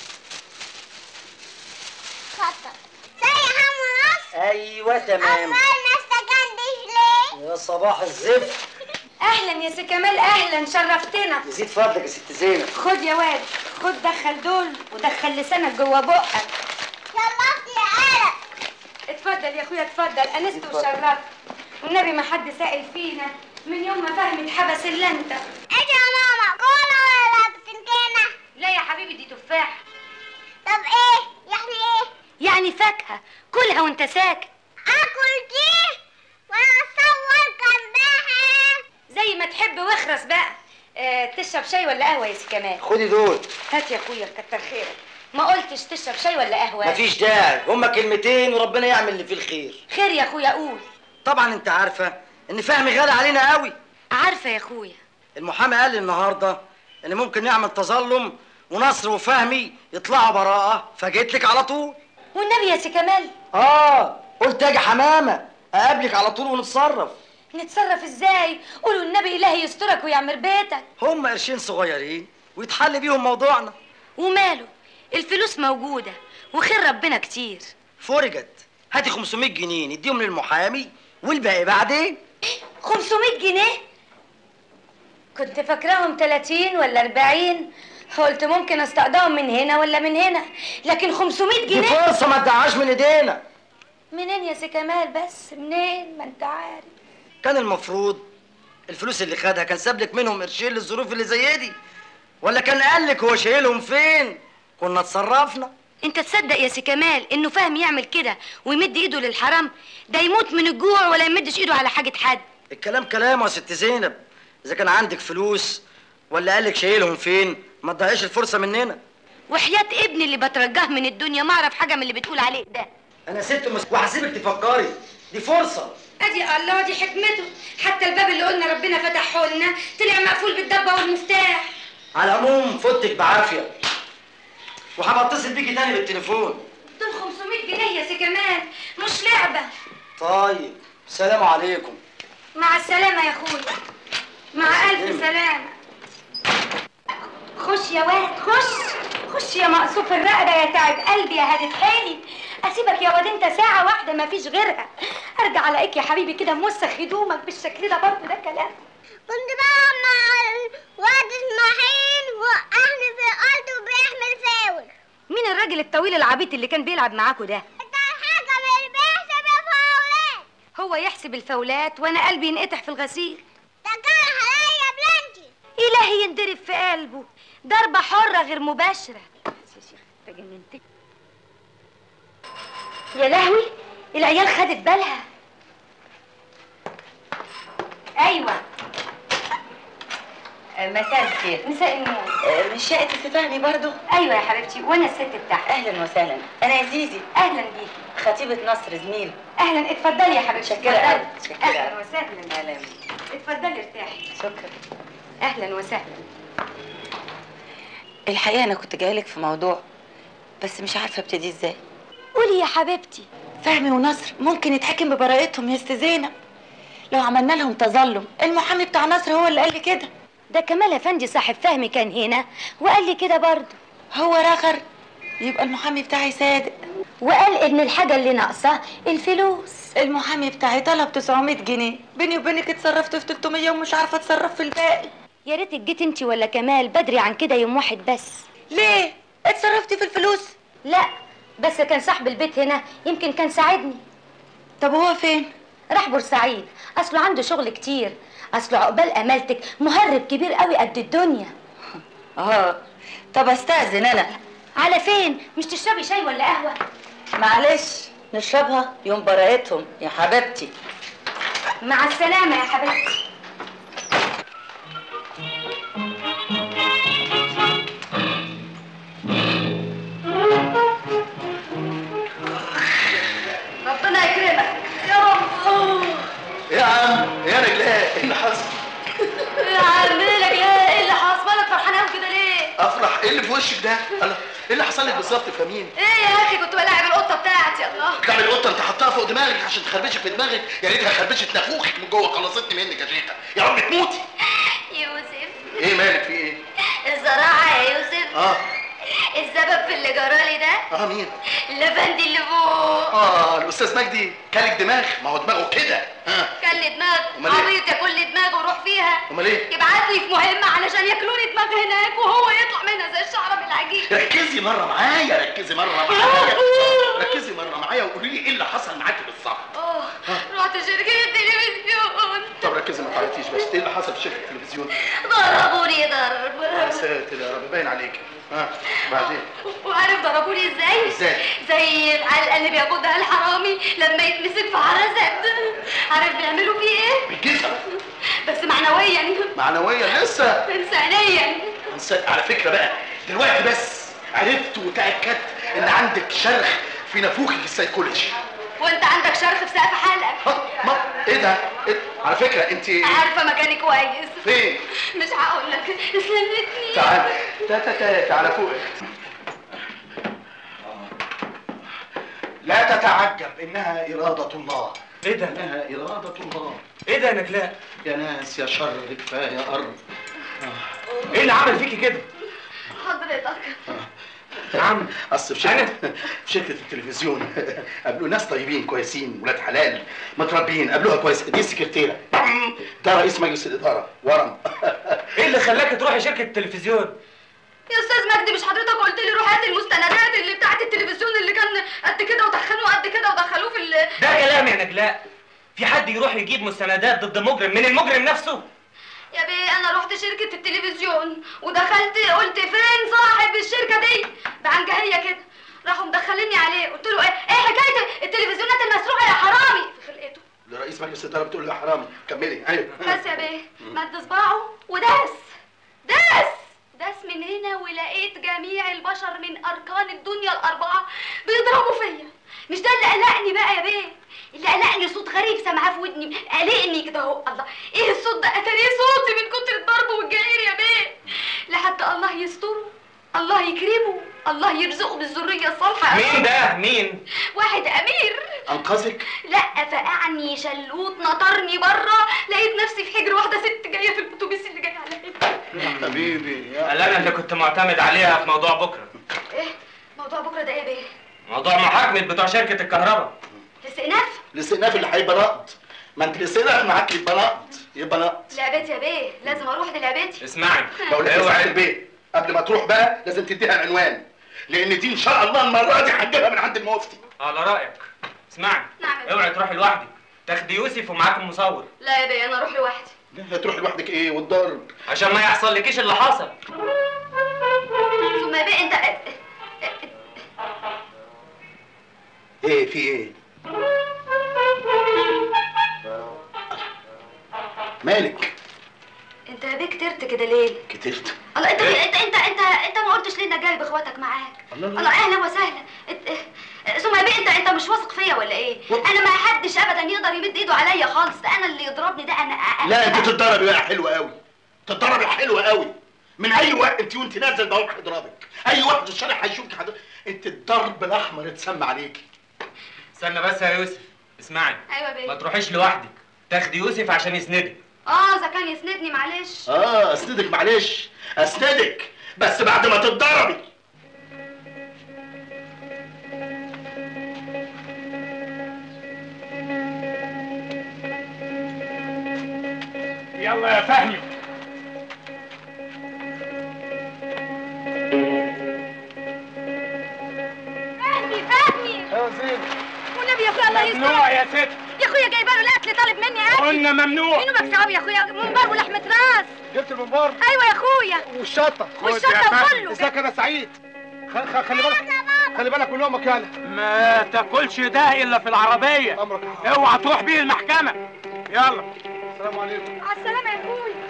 اتفضل زي هم ونص ايوه تمام امال ما استجندش ليه؟ يا صباح الزفت اهلا يا سي كمال اهلا شرفتنا يزيد فضلك يا ست زينب خد يا واد خد دخل دول ودخل لسانك جوه بقك شرفت يا قلق اتفضل يا اخويا اتفضل انست اتفضل. وشرفت والنبي ما حد سائل فينا من يوم ما فهمي اتحبس الا انت اجي يا ماما كولا ولا بتنتينة لا يا حبيبي دي تفاح طب ايه؟ يعني ايه؟ يعني فاكهه كلها وانت ساكت اكل دي وانا اصور جنبها زي ما تحب واخرس بقى اه تشرب شاي ولا قهوه يا سي كمال خدي دول هات يا اخويا كتر خيرك ما قلتش تشرب شاي ولا قهوه مفيش داعي هما كلمتين وربنا يعمل اللي فيه الخير خير يا اخويا قول طبعا انت عارفة ان فهمي غالي علينا قوي عارفه يا اخويا المحامي قال لي النهارده ان ممكن نعمل تظلم ونصر وفهمي يطلعوا براءة فجيت لك على طول والنبي يا سي كمال اه قلت اجي حمامة اقابلك على طول ونتصرف نتصرف ازاي قولوا النبي الهي يسترك ويعمر بيتك هم قرشين صغيرين ويتحل بيهم موضوعنا وماله الفلوس موجوده وخير ربنا كتير فرجت هاتي 500 جنيه نديهم للمحامي والباقي بعدين 500 جنيه كنت فاكراهم 30 ولا 40 قلت ممكن استقضاهم من هنا ولا من هنا لكن 500 دي جنيه فرصة ما تضيعهاش من ايدينا منين يا سي كمال بس منين ما انت عارف كان المفروض الفلوس اللي خدها كان ساب لك منهم قرشين للظروف اللي زي دي ولا كان قال لك هو شايلهم فين كنا اتصرفنا انت تصدق يا سي كمال انه فاهم يعمل كده ويمد ايده للحرام ده يموت من الجوع ولا يمدش ايده على حاجه حد الكلام كلام يا ست زينب اذا كان عندك فلوس ولا قال لك شايلهم فين ما تضيعيش الفرصه مننا وحياة ابني اللي بترجاه من الدنيا ما اعرف حاجه من اللي بتقول عليه ده انا ست مس... وهسيبك تفكري دي فرصه ادي الله دي حكمته حتى الباب اللي قلنا ربنا فتحه لنا طلع مقفول بالدبه والمفتاح على العموم فوتك بعافيه وهبقى اتصل بيكي تاني بالتليفون دول 500 جنيه يا سي كمال مش لعبه طيب سلام عليكم مع السلامه يا اخويا مع الف سلامه خش يا واد خش خش يا مقصوف الرقبه يا تعب قلبي يا هادة حالي اسيبك يا واد انت ساعه واحده ما فيش غيرها ارجع الاقيك يا حبيبي كده موسخ هدومك بالشكل ده برضه ده كلام كنت بقى مع الواد اسماعيل وقعني في الارض وبيحمل فاول مين الراجل الطويل العبيط اللي كان بيلعب معاكوا ده حاجه من بيحسب الفاولات هو يحسب الفولات وانا قلبي ينقطع في الغسيل ده كان عليا بلانتي الهي يندرب في قلبه ضربه حره غير مباشره انت جننت يا لهوي العيال خدت بالها ايوه مساء الخير مساء النور مش شقة استفهمي برضو ايوه يا حبيبتي وانا الست بتاعتك اهلا وسهلا انا يا زيزي اهلا بيكي خطيبة نصر زميل اهلا اتفضلي يا حبيبتي شكرا اتفضلي. أوي، شكرا اهلا أوي. وسهلا اهلا اتفضلي ارتاحي شكرا اهلا وسهلا الحقيقة انا كنت جايلك في موضوع بس مش عارفة ابتدي ازاي قولي يا حبيبتي فهمي ونصر ممكن يتحكم ببراءتهم يا ست زينب لو عملنا لهم تظلم المحامي بتاع نصر هو اللي قال لي كده ده كمال افندي صاحب فهمي كان هنا وقال لي كده برضه هو رخر يبقى المحامي بتاعي صادق وقال ان الحاجه اللي ناقصه الفلوس المحامي بتاعي طلب 900 جنيه بيني وبينك اتصرفت في 300 ومش عارفه اتصرف في الباقي يا ريتك جيت انت ولا كمال بدري عن كده يوم واحد بس ليه اتصرفتي في الفلوس لا بس كان صاحب البيت هنا يمكن كان ساعدني طب هو فين راح بورسعيد اصله عنده شغل كتير اصله عقبال امالتك مهرب كبير قوي قد الدنيا اه طب استاذن انا على فين مش تشربي شاي ولا قهوه معلش نشربها يوم براءتهم يا حبيبتي مع السلامه يا حبيبتي ربنا يكرمك يا رب يا عم يا رجلاء ايه اللي حصل؟ يا عم مالك يا ايه اللي حصل مالك فرحان قوي كده ليه افرح ايه اللي في وشك ده؟ الله ايه اللي حصل لك بالظبط فاهمين؟ ايه يا اخي كنت بلاعب القطه بتاعتي الله تعمل القطه انت حطها فوق دماغك عشان تخربشك في دماغك يا ريتها خربشت نافوخك من جوه خلصتني منك يا شيخه يا رب تموتي يوسف ايه مالك في ايه؟ الزراعه يا يوسف اه السبب في اللي جرالي ده اه مين؟ الافندي اللي فوق اه الاستاذ مجدي كلك دماغ ما هو دماغه كده اه كل دماغ أمال إيه؟ عبيط ياكل دماغ وروح فيها امال ايه؟ يبعتني في مهمه علشان ياكلوني دماغ هناك وهو يطلع منها زي الشعره من العجين ركزي مره معايا ركزي مره معايا ركزي مره معايا وقولي لي ايه اللي حصل معاكي بالظبط اه رحت شركه التلفزيون طب ركزي ما تعيطيش بس ايه اللي حصل في شركه التلفزيون؟ ضربوني يا ضرب ساتر يا رب باين عليك ها بعدين وعارف ضربوني ازاي؟ ازاي؟ زي العلقه اللي بياخدها الحرامي لما يتمسك في عرزات عارف بيعملوا فيه ايه؟ بالجزم بس معنويا معنويا لسه انسانيا نسيت على فكره بقى دلوقتي بس عرفت وتاكدت ان عندك شرخ في نافوخك السيكولوجي وانت عندك شرخ في سقف حلقك ما ايه ده؟ إيه؟ على فكره انت عارفه مكاني كويس فين؟ مش هقول لك اسلمتني تعال تا تا تا تعالى فوق لا تتعجب انها اراده الله ايه ده؟ انها اراده الله ايه ده يا نجلاء؟ يا ناس يا شر كفايه ارض ايه اللي عمل فيكي كده؟ حضرتك نعم اصل في شركه في شركه التلفزيون قابلوا ناس طيبين كويسين ولاد حلال متربيين قابلوها كويس دي السكرتيره ده رئيس مجلس الاداره ورم ايه اللي خلاك تروحي شركه التلفزيون؟ يا استاذ مجدي مش حضرتك قلت لي روح هات المستندات اللي بتاعت التلفزيون اللي كان قد كده وتخنوه قد كده ودخلوه في ال ده كلام يا نجلاء في حد يروح يجيب مستندات ضد مجرم من المجرم نفسه؟ يا بيه انا رحت شركة التلفزيون ودخلت قلت فين صاحب الشركة دي بعنجهية كده راحوا مدخليني عليه قلت له ايه ايه حكاية التلفزيونات المسروقة يا حرامي في خلقته لرئيس مجلس الاداره بتقول له يا حرامي كملي ايوه بس يا بيه مد صباعه وداس داس داس من هنا ولقيت جميع البشر من اركان الدنيا الاربعه بيضربوا فيا مش ده اللي قلقني بقى يا بيه اللي قلقني صوت غريب سامعاه في ودني قلقني كده اهو الله ايه الصوت ده اتاريه صوتي من كتر الضرب والجعير يا بيه لحد الله يستره الله يكرمه الله يرزقه بالذريه الصالحه مين ده؟ مين؟ واحد امير انقذك لا فقعني شلوت نطرني بره لقيت نفسي في حجر واحده ست جايه في الاتوبيس اللي جاي عليا حبيبي قال انا اللي كنت معتمد عليها في موضوع بكره ايه موضوع بكره ده ايه بيه موضوع محاكمه بتوع شركه الكهرباء الاستئناف الاستئناف اللي هيبقى نقد ما انت الاستئناف معاك يبقى نقد يبقى نقد لعبتي يا بيه لازم اروح دي لعبتي اسمعي بقول لك اوعى البيت قبل ما تروح بقى لازم تديها العنوان لان دي ان شاء الله المره دي هنجيبها من عند المفتي على رايك اسمعي نعم يا اوعي تروحي لوحدك تاخدي يوسف ومعاكم مصور لا يا بيه انا اروح لوحدي لا تروح لوحدك ايه والضرب عشان ما يحصل لكيش اللي حصل ثم يا بيه انت ايه في ايه مالك انت انت ليه كترت كده ليه؟ كترت الله انت انت انت انت انت ما قلتش ليه انك جايب اخواتك معاك الله الله اهلا وسهلا انت اه، ثم يا بيه انت انت مش واثق فيا ولا ايه؟ انا ما حدش ابدا يقدر يمد ايده عليا خالص ده انا اللي يضربني ده انا لا انت تتضربي بقى حلوه قوي تتضربي حلوه قوي من اي وقت انت وانت نازل ده هروح اضربك اي واحد في الشارع هيشوفك حضرتك انت الضرب الاحمر اتسمى عليكي استنى بس يا يوسف اسمعني ايوه يا ما بيه تروحيش لوحدك تاخدي يوسف عشان يسندك اه اذا كان يسندني معلش اه اسندك معلش اسندك بس بعد ما تتضربي يلا يا فهمي فهمي فهمي يا زين والنبي يا اخويا الله يستر ممنوع يا ست يا اخويا جايبه له الاكل طالب مني اكل قلنا ممنوع مين مكساوي يا اخويا منبار ولحمه راس جبت المنبار ايوه يا اخويا والشطه والشطه وكله ازيك انا سعيد خلي, خلي بالك خلي بالك من امك يالا ما تاكلش ده الا في العربيه اوعى تروح بيه المحكمه يلا السلام عليكم مع السلامه يا اخويا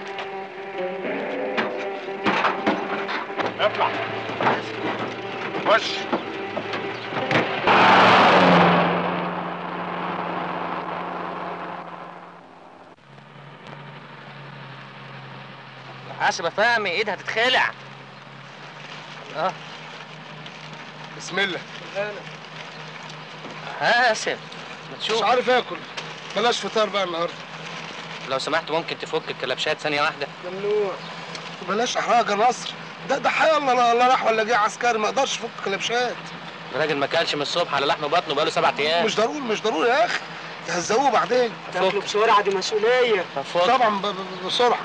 اطلع وش حاسب يا فهمي ايدها هتتخلع اه بسم الله حاسب ما تشوف مش عارف اكل بلاش فطار بقى النهارده لو سمحت ممكن تفك الكلبشات ثانيه واحده ممنوع بلاش احراج يا نصر ده ده حي الله الله راح ولا جه عسكري ما اقدرش افك كلبشات الراجل ما كلش من الصبح على لحم بطنه بقاله سبع ايام مش ضروري مش ضروري يا اخي يهزقوه بعدين تاكلوا بسرعه دي مسؤوليه طبعا ب- ب- بسرعه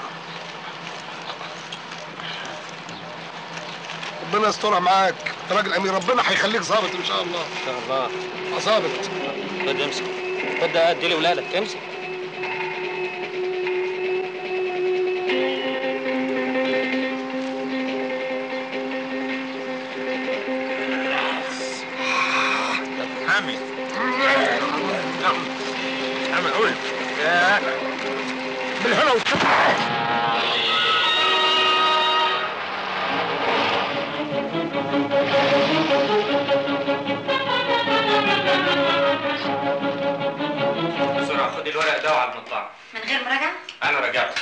ربنا يسترها معاك انت راجل امير ربنا هيخليك ظابط ان شاء الله ان شاء الله ظابط خد امسك خد ده ادي لاولادك امسك حامي حامي قول بالهنا والشفا بسرعه خد الورق ده وعلى المطلع من غير مراجعه انا رجعت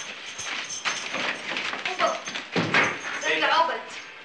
ازيك يا عقبت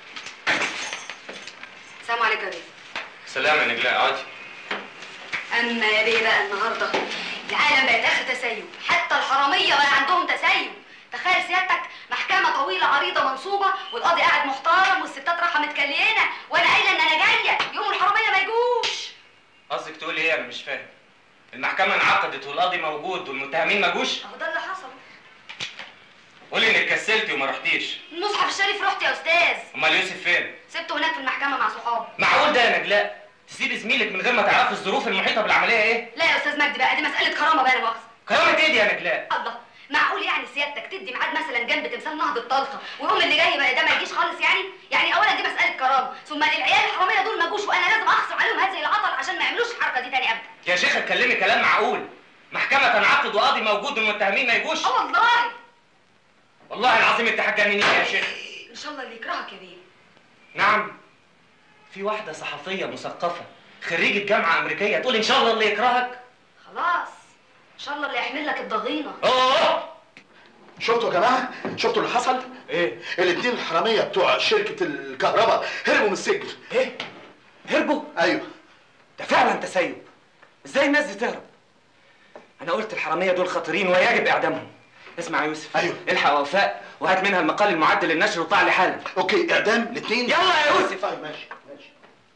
السلام عليكم يا بيه سلام يا نجلاء اقعدي اما يا بيه بقى النهارده العالم بقت اخر تسيب حتى الحراميه بقى عندهم تسيب تخيل سيادتك محكمه طويله عريضه منصوبه والقاضي قاعد محترم والستات رايحه متكلينه وانا قايله ان انا جايه يوم الحراميه ما يجوش قصدك تقولي ايه انا مش فاهم المحكمه انعقدت والقاضي موجود والمتهمين ما جوش اهو ده اللي حصل قولي انك كسلتي وما رحتيش المصحف الشريف رحت يا استاذ امال يوسف فين سبته هناك في المحكمه مع صحابي معقول ده يا نجلاء تسيب زميلك من غير ما تعرفي الظروف المحيطه بالعمليه ايه لا يا استاذ مجدي بقى دي مساله كرامه بقى لا مؤاخذه كرامه ايه دي يا نجلاء الله معقول يعني سيادتك تدي ميعاد مثلا جنب تمثال نهضه طلخه ويوم اللي جاي بقى ده ما يجيش خالص يعني يعني اولا دي مساله كرامه ثم العيال الحراميه دول ما جوش وانا لازم اخصم عليهم هذه العطل عشان ما يعملوش الحركه دي تاني ابدا يا شيخ اتكلمي كلام معقول محكمه تنعقد وقاضي موجود والمتهمين ما يجوش اه والله والله العظيم انت هتجنني يا شيخ ان شاء الله اللي يكرهك يا بيه نعم في واحده صحفيه مثقفه خريجه جامعه امريكيه تقول ان شاء الله اللي يكرهك خلاص ان شاء الله اللي يحمل لك الضغينه اوه شفتوا يا جماعه شفتوا اللي حصل ايه الاثنين الحراميه بتوع شركه الكهرباء هربوا من السجن ايه هربوا ايوه ده فعلا تسيب ازاي الناس دي تهرب انا قلت الحراميه دول خطيرين ويجب اعدامهم اسمع يا يوسف ايوه الحق وفاء وهات منها المقال المعد للنشر وطلع لي حالا اوكي اعدام الاثنين يلا يا يوسف طيب ماشي ماشي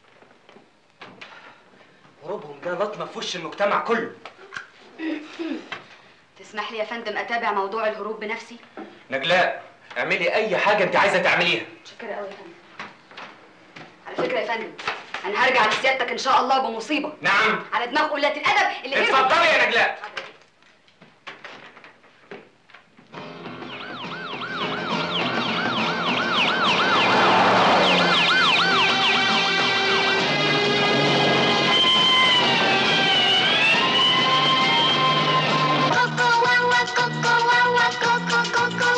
هروبهم ده لطمه في وش المجتمع كله تسمح لي يا فندم اتابع موضوع الهروب بنفسي نجلاء اعملي اي حاجه انت عايزه تعمليها متشكره قوي يا فندم على فكره يا فندم انا هرجع لسيادتك ان شاء الله بمصيبه نعم على دماغ قلة الادب اللي هربوا. اتفضلي يا نجلاء Coco, wawa, coco, wawa, coco, coco,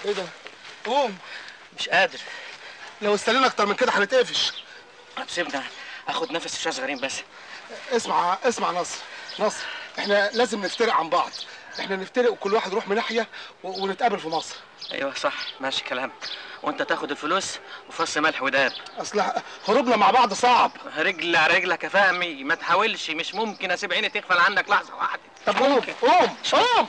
ايه ده قوم مش قادر لو استنينا اكتر من كده هنتقفش طب سيبنا اخد نفس شويه صغيرين بس اسمع اسمع نصر نصر احنا لازم نفترق عن بعض احنا نفترق وكل واحد يروح من ناحيه و- ونتقابل في مصر ايوه صح ماشي كلام وانت تاخد الفلوس وفص ملح وداب اصل هروبنا مع بعض صعب رجل على رجلك يا فهمي ما تحاولش مش ممكن اسيب عيني تغفل عنك لحظه واحده طب قوم قوم قوم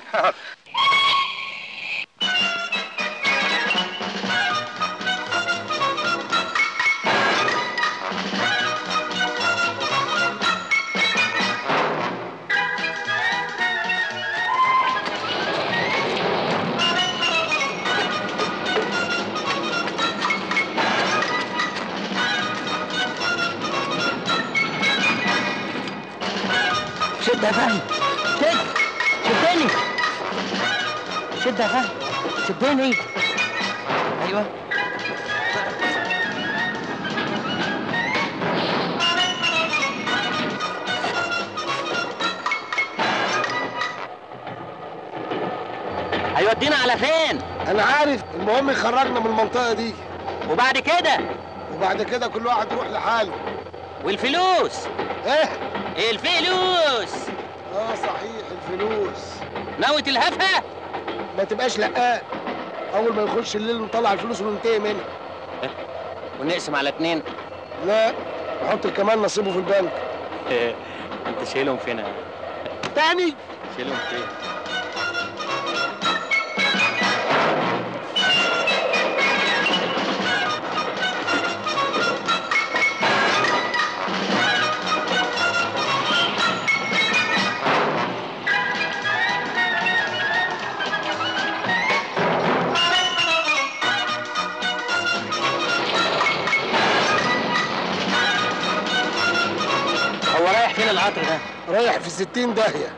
شد يا فهمي شد شدني شد يا فهمي شدني ايوه هيودينا على فين؟ انا عارف المهم يخرجنا من المنطقه دي وبعد كده وبعد كده كل واحد يروح لحاله والفلوس ايه الفلوس اه صحيح الفلوس ناوي تلهفها ما تبقاش لقاء اول ما يخش الليل نطلع الفلوس وننتهي منها ونقسم على اتنين لا نحط كمان نصيبه في البنك انت شايلهم فين يا- تاني شايلهم فين هو رايح فين القطر ده؟ رايح في 60 داهيه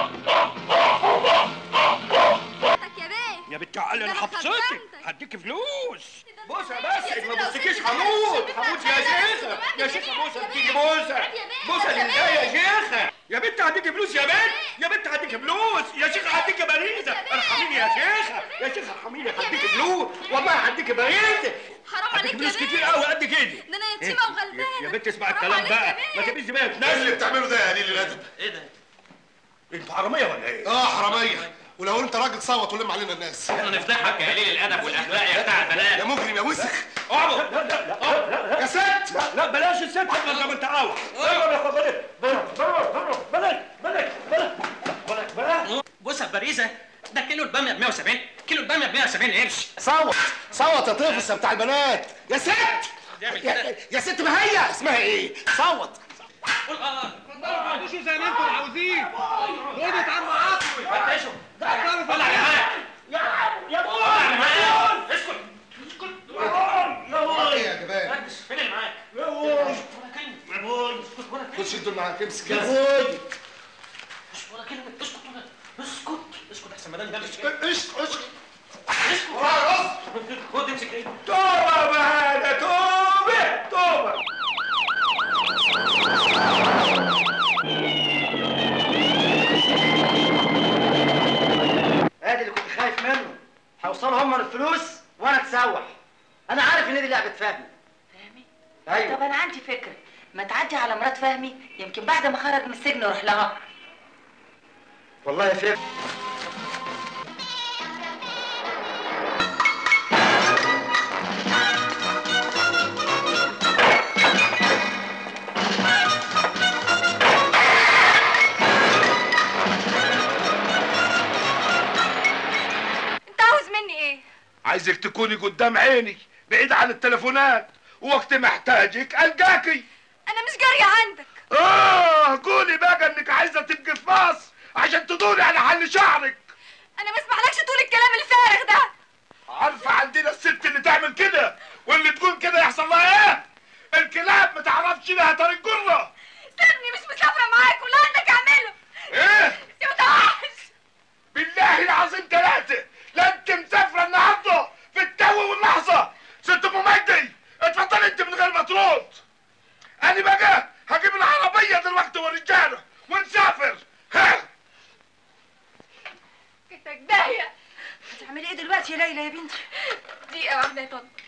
يا بنت عقل انا هبسطك هديك فلوس بوسه بس ما بوسكيش هموت هموت يا شيخه يا شيخه بوسه بتيجي بوسه بوسه لله يا شيخه يا بنت هديك فلوس يا بنت يا بنت هديك فلوس يا شيخه هديك باريزه ارحميني يا شيخه يا شيخه ارحميني هديك فلوس والله هديك باريزه حرام هديك عليك يا فلوس بيه. كتير قوي قد كده ده انا يتيمه وغلبانه يا بنت اسمع حرام الكلام عليك يا بقى بيه. ما تبقيش دماغك ايه نازل اللي بتعمله ده يا قليل الادب ايه ده انتوا حراميه ولا ايه؟ اه حراميه ولو انت راجل صوت ولم علينا الناس احنا نفضحك يا قليل الادب والاخلاق يا بتاع البنات يا مجرم يا وسخ اقعد لا لا لا يا ست لا لا بلاش الست زي ما انت عاوز بلاش بلاش بلاش بلاش بلاش بلاش بص يا باريزه ده كيلو الباميه ب 170 كيلو الباميه ب 170 قرش صوت صوت يا طفل بتاع البنات يا ست تعمل كده يا, يا ست ما هي اسمها ايه صوت قول اه تعملوش زي ما انتوا عاوزين خدوا اتعموا عطوي فتشوا طلع يا معاك يا يا بول اسكت يا بول ايه يا جبان ركز فين اللي معاك يا بول يا بول خش الدول معاك امسك يا بوي ولا كلمه اسكت ولا اسكت اسكت احسن ما ده مش اسكت اسكت خد امسك ايه توبه بهذا توبه توبه ادي اللي كنت خايف منه هيوصلوا هم الفلوس وانا اتسوح انا عارف ان دي لعبه فهمي فهمي؟ ايوه طب انا عندي فكره ما تعدي على مرات فهمي يمكن بعد ما خرج من السجن اروح لها والله فكره انت عاوز مني ايه عايزك تكوني قدام عيني بعيد عن التليفونات وقت ما احتاجك القاكي انا مش جاريه عندك اه قولي بقى انك عايزه تبقي في مصر عشان تدوري على حل شعرك انا ما اسمحلكش تقول الكلام الفارغ ده عارفه عندنا الست اللي تعمل كده واللي تقول كده يحصل لها ايه الكلاب ما تعرفش لها طريق جره سيبني مش مسافره معاك واللي عندك اعمله ايه يا متوحش بالله العظيم ثلاثة لا انت مسافرة النهاردة في التو واللحظة ست ام مجدي اتفضل انت من غير ما ترد انا بقى هجيب العربية دلوقتي والرجالة ونسافر ها كتك داهيه هتعملي ايه دلوقتي يا ليلى يا بنتي دقيقة واحدة يا طنط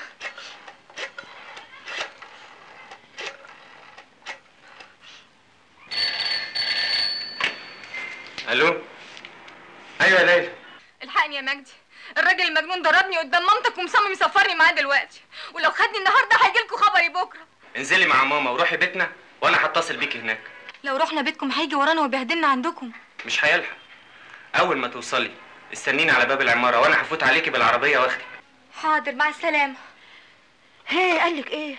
الو ايوه يا ليلى الحقني يا مجدي الراجل المجنون ضربني قدام مامتك ومصمم يسفرني معاه دلوقتي ولو خدني النهارده هيجيلكوا خبري بكره انزلي مع ماما وروحي بيتنا وانا هتصل بيكي هناك لو رحنا بيتكم هيجي ورانا ويبهدلنا عندكم مش هيلحق اول ما توصلي استنيني على باب العماره وانا هفوت عليكي بالعربيه واخدك حاضر مع السلامة هي قالك ايه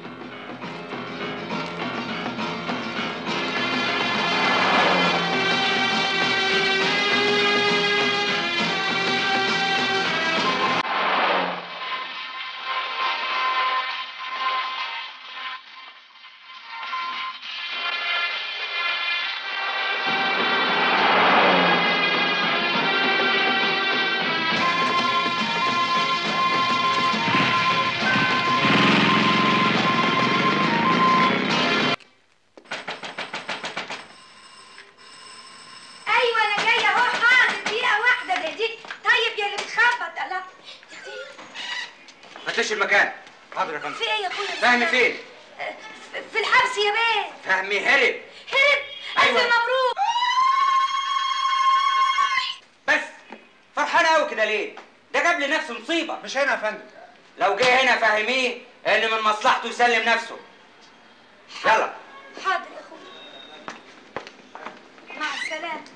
ايوه انا جايه اهو حاضر دقيقه واحده ده دي طيب يا اللي بتخبط الله فتش المكان حاضر يا فندم في ايه يا اخويا فهمي فين في الحبس يا بيه فهمي هرب هرب الف مبروك فرحان قوي كده ليه ده جاب لنفسه مصيبه مش هنا يا فندم لو جه هنا فهميه ان من مصلحته يسلم نفسه يلا حاضر يا اخويا مع السلامه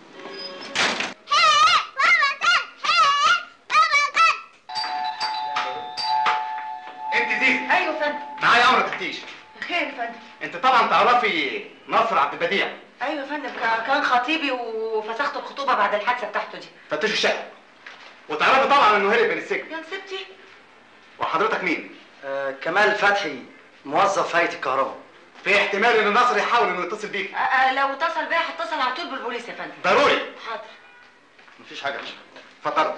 انت دي ايوه يا فندم معايا امر تفتيش خير يا فندم انت طبعا تعرفي نصر عبد البديع ايوه يا فندم كا- كان خطيبي وفسخت الخطوبه بعد الحادثه بتاعته دي فتشوا الشقه وتعرفي طبعا انه هرب من السجن يا نسيبتي وحضرتك مين آه كمال فتحي موظف هيئه الكهرباء في احتمال ان نصر يحاول انه يتصل بيك آه، آه، لو اتصل بيا هتصل على طول بالبوليس يا فندم ضروري حاضر مفيش حاجه اتفضلوا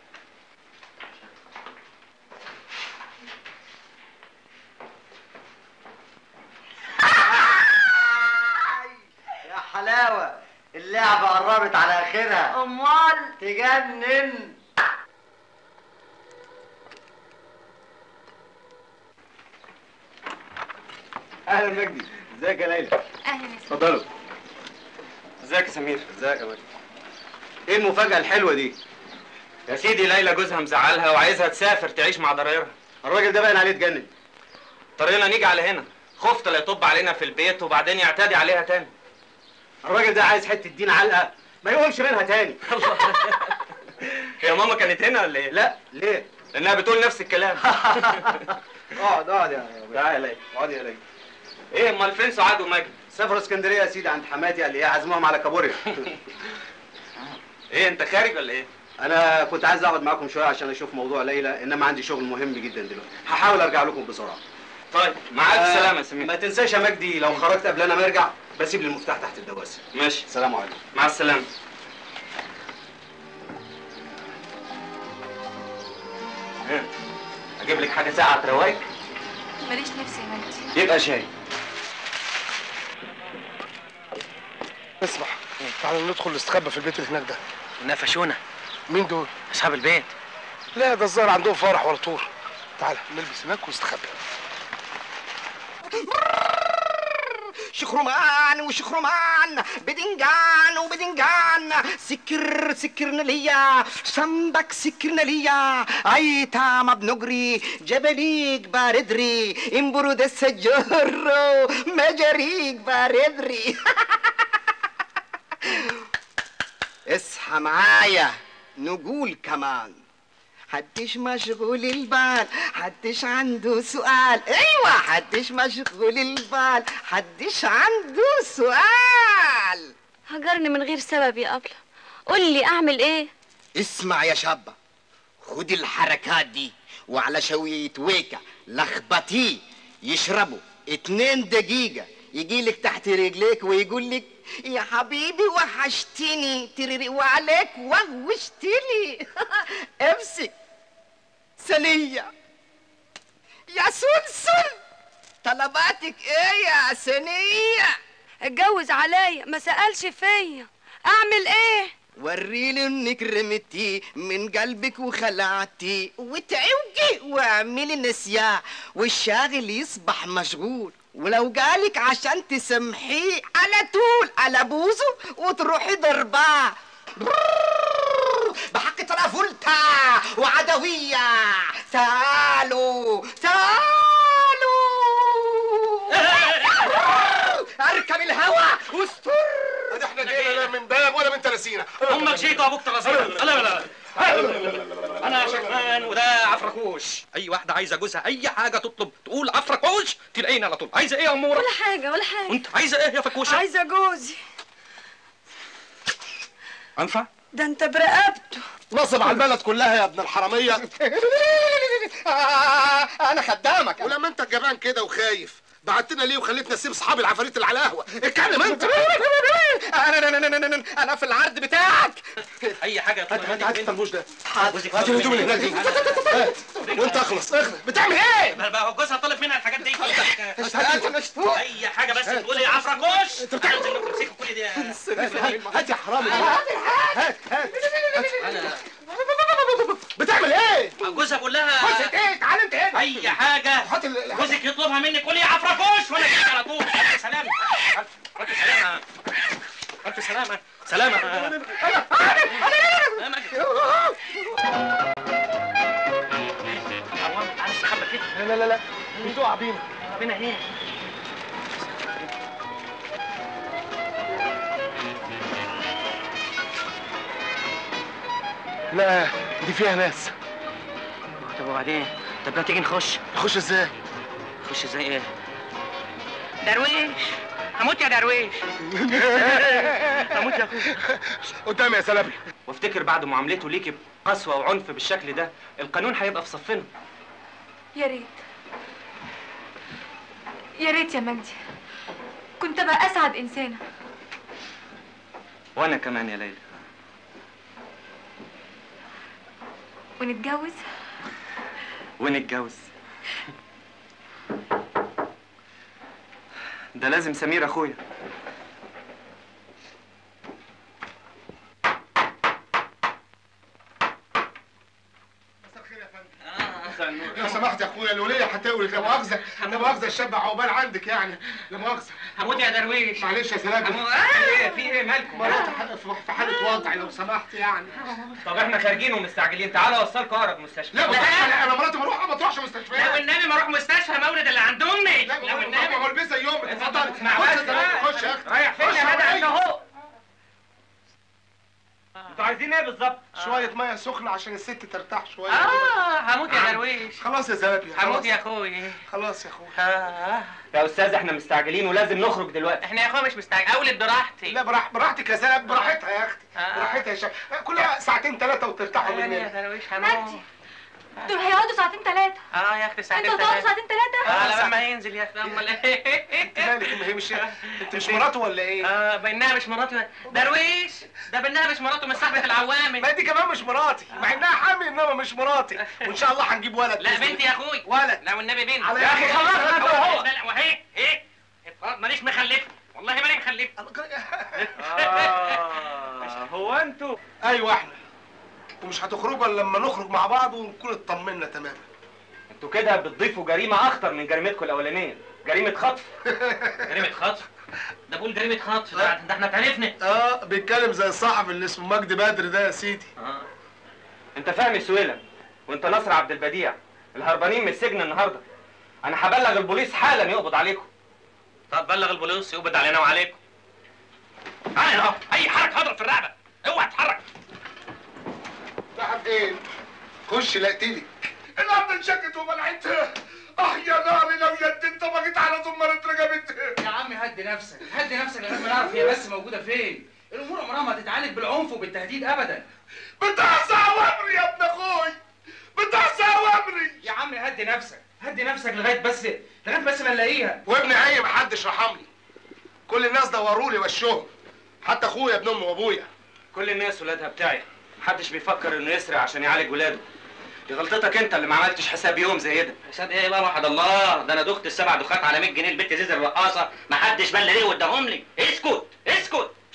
يا حلاوه اللعبه قربت على اخرها امال تجنن اهلا مجدي ازيك يا ليلى اهلا اتفضلوا ازيك يا سمير ازيك يا مجدي ايه المفاجاه الحلوه دي يا سيدي ليلى جوزها مزعلها وعايزها تسافر تعيش مع ضرايرها الراجل ده باين عليه اتجنن طريقنا نيجي على هنا خفت لا يطب علينا في البيت وبعدين يعتدي عليها تاني الراجل ده عايز حته دين علقه ما يقومش منها تاني هي ماما كانت هنا ولا ايه؟ لا ليه؟ لانها بتقول نفس الكلام اقعد اقعد يا تعالى يا ليلى اقعد يا ليلى ايه امال فين سعاد ومجدي؟ سافروا اسكندريه يا سيدي عند حماتي قال لي ايه عزمهم على كابوريا ايه انت خارج ولا ايه؟ انا كنت عايز اقعد معاكم شويه عشان اشوف موضوع ليلى انما عندي شغل مهم جدا دلوقتي هحاول ارجع لكم بسرعه طيب مع الف سلامه يا سمير ما تنساش يا مجدي لو خرجت قبل انا ما ارجع بسيب لي المفتاح تحت الدواسه ماشي السلام عليكم مع السلامه ها، اجيب لك حاجه ساقعه تروقك ماليش نفسي يا مجدي يبقى شاي اسمع تعالى ندخل نستخبى في البيت اللي هناك ده نفشونا مين دول؟ اصحاب البيت لا ده الظاهر عندهم فرح ولا طور تعالى نلبس هناك ونستخبى شخرمان وشخرمان بدنجان وبدنجان سكر سكرنا ليا سمبك سكرنا ليا ايتا ما بنجري جبليك باردري امبرود السجر مجريك باردري اصحى معايا نقول كمان حدش مشغول البال حدش عنده سؤال ايوه حدش مشغول البال حدش عنده سؤال هجرني من غير سبب يا أبلة قول لي أعمل إيه اسمع يا شابة خد الحركات دي وعلى شوية ويكا لخبطيه يشربوا اتنين دقيقة يجيلك تحت رجليك ويقول لك يا حبيبي وحشتني ترري وعليك وغوشتني امسك سنية يا سلسل طلباتك ايه يا سنية اتجوز عليا ما سألش فيا اعمل ايه وريني انك رمتي من قلبك وخلعتي وتعوجي واعملي نسيان والشاغل يصبح مشغول ولو جالك عشان تسامحيه على طول على بوزه وتروحي ضرباه بحق ترافولتا وعدوية تعالوا تعالوا اركب الهوا واستر ادي احنا جينا لا من باب ولا من تلاسينا امك جيت وابوك تراسينا لا لا لا انا شكمان وده عفركوش اي واحده عايزه جوزها اي حاجه تطلب تقول عفركوش تلاقينا على طول عايزه ايه يا اموره ولا حاجة ولا حاجة وانت عايزه ايه يا فكوشه عايزة جوزي انفع ده انت برقبته نصب على البلد كلها يا ابن الحراميه انا خدامك ولما انت جبان كده وخايف بعتنا ليه وخليتنا نسيب اصحاب العفاريت اللي على القهوه اتكلم انت انا انا انا انا انا في العرض بتاعك اي حاجه هات هات هات الطنبوش ده حاضر هات الهدوم اللي هناك دي هات. وانت اخلص اخلص بتعمل ايه؟ ما هو جوزها طالب منها الحاجات دي هات هات اي حاجه بس تقولي يا عفركوش انت بتعمل تمسكوا كل دي هات يا حرامي هات هات انا بتعمل ايه؟ جوزها بقول لها خش ايه تعال انت هنا اي حاجه جوزك يطلبها منك قولي يا عفركوش وانا جيت على طول الف سلامه الف سلامه الف سلامه سلامه لا لا لا مش تقع بينا بينا ايه لا دي فيها ناس طب وبعدين طب ما تيجي نخش نخش ازاي؟ نخش ازاي ايه درويش هموت يا درويش هموت يا اخويا قدامي يا سلبي وافتكر بعد معاملته ليكي بقسوه وعنف بالشكل ده القانون هيبقى في صفنا يا ريت يا ريت يا مجدي كنت ابقى اسعد انسانه وانا كمان يا ليلى ونتجوز ونتجوز ده لازم سمير اخويا لو سمحت يا اخويا الوليه هتولد لا مؤاخذه لا مؤاخذه الشاب عقبال عندك يعني لا مؤاخذه هموت يا درويش معلش يا سلام هموت ايه في ايه مالكم مرات في حاله وضع لو سمحت يعني طب احنا خارجين ومستعجلين تعالى اوصلكم اقرب مستشفى لا بس انا انا مراتي بروح ما تروحش مستشفيات لو النبي ما اروح مستشفى مولد اللي عند امي لا لو النبي ما هو البسها يوم اتفضل اسمع خش بس يا زلمة، خش يا اختي رايح فين خش يا جدع عليا. انت اهو انتوا عايزين ايه بالظبط؟ شويه ميه سخنه عشان الست ترتاح شويه اه هموت يا درويش خلاص يا زلمه هموت يا اخوي خلاص يا اخويا آه. يا استاذ احنا مستعجلين ولازم نخرج دلوقتي احنا يا اخويا مش مستعجل اولد براحتي لا براح براحتك يا زلمه براحتها يا اختي آه. براحتها يا شباب كلها ساعتين ثلاثه وترتاحوا يعني يا مننا درويش هموت دول هيقعدوا ساعتين ثلاثة اه يا اختي ساعتين انتوا هتقعدوا ثلاثة ساعتين ثلاثة اه لما ينزل يا اختي امال ايه انت مالك ما هي مش انت مش مراته ولا ايه؟ اه بانها مش مراته درويش ده بانها مش مراته من صاحبة العوامل ما دي كمان مش مراتي مع انها حامل انما مش مراتي وان شاء الله هنجيب ولد لا بإذن بنتي يا اخوي ولد لا والنبي بنت على يا اخي إيه؟ خلاص أنت انت وهو. وهو وهي ايه مانيش مخلف والله ماني مخلف آه هو انتوا ايوه احنا ومش هتخرجوا الا لما نخرج مع بعض ونكون اطمنا تماما انتوا كده بتضيفوا جريمه اخطر من جريمتكم الاولانيه جريمه خطف جريمة خطف ده بقول جريمة خطف ده, ده احنا اتعرفنا اه بيتكلم زي الصحفي اللي اسمه مجدي بدر ده يا سيدي اه انت فهمي سويلم وانت نصر عبد البديع الهربانين من السجن النهارده انا هبلغ البوليس حالا يقبض عليكم طب بلغ البوليس يقبض علينا وعليكم تعالى اهو اي حركة هضرب في الرقبة اوعى تتحرك راح فين؟ خش لقتلي الارض انشقت وبلعت اه يا ناري لو يد انت ما جيت على زمرة رقبتها يا عم هدي نفسك هدي نفسك لغايه ما نعرف هي بس موجوده فين الامور عمرها ما هتتعالج بالعنف وبالتهديد ابدا بتعصى اوامري يا ابن اخوي بتعصى اوامري يا عم هدي نفسك هدي نفسك لغايه بس لغايه بس ما نلاقيها وابن عيني محدش رحمني كل الناس دوروا لي وشهم حتى اخويا ابن امي وابويا كل الناس ولادها بتاعي محدش بيفكر انه يسرق عشان يعالج ولاده دي غلطتك انت اللي ما عملتش حساب يوم زي ده حساب ايه بقى وحد الله ده انا دخت السبع دخات على 100 جنيه البت زيزة الرقاصة ما حدش بل ليه واداهم لي اسكت اسكت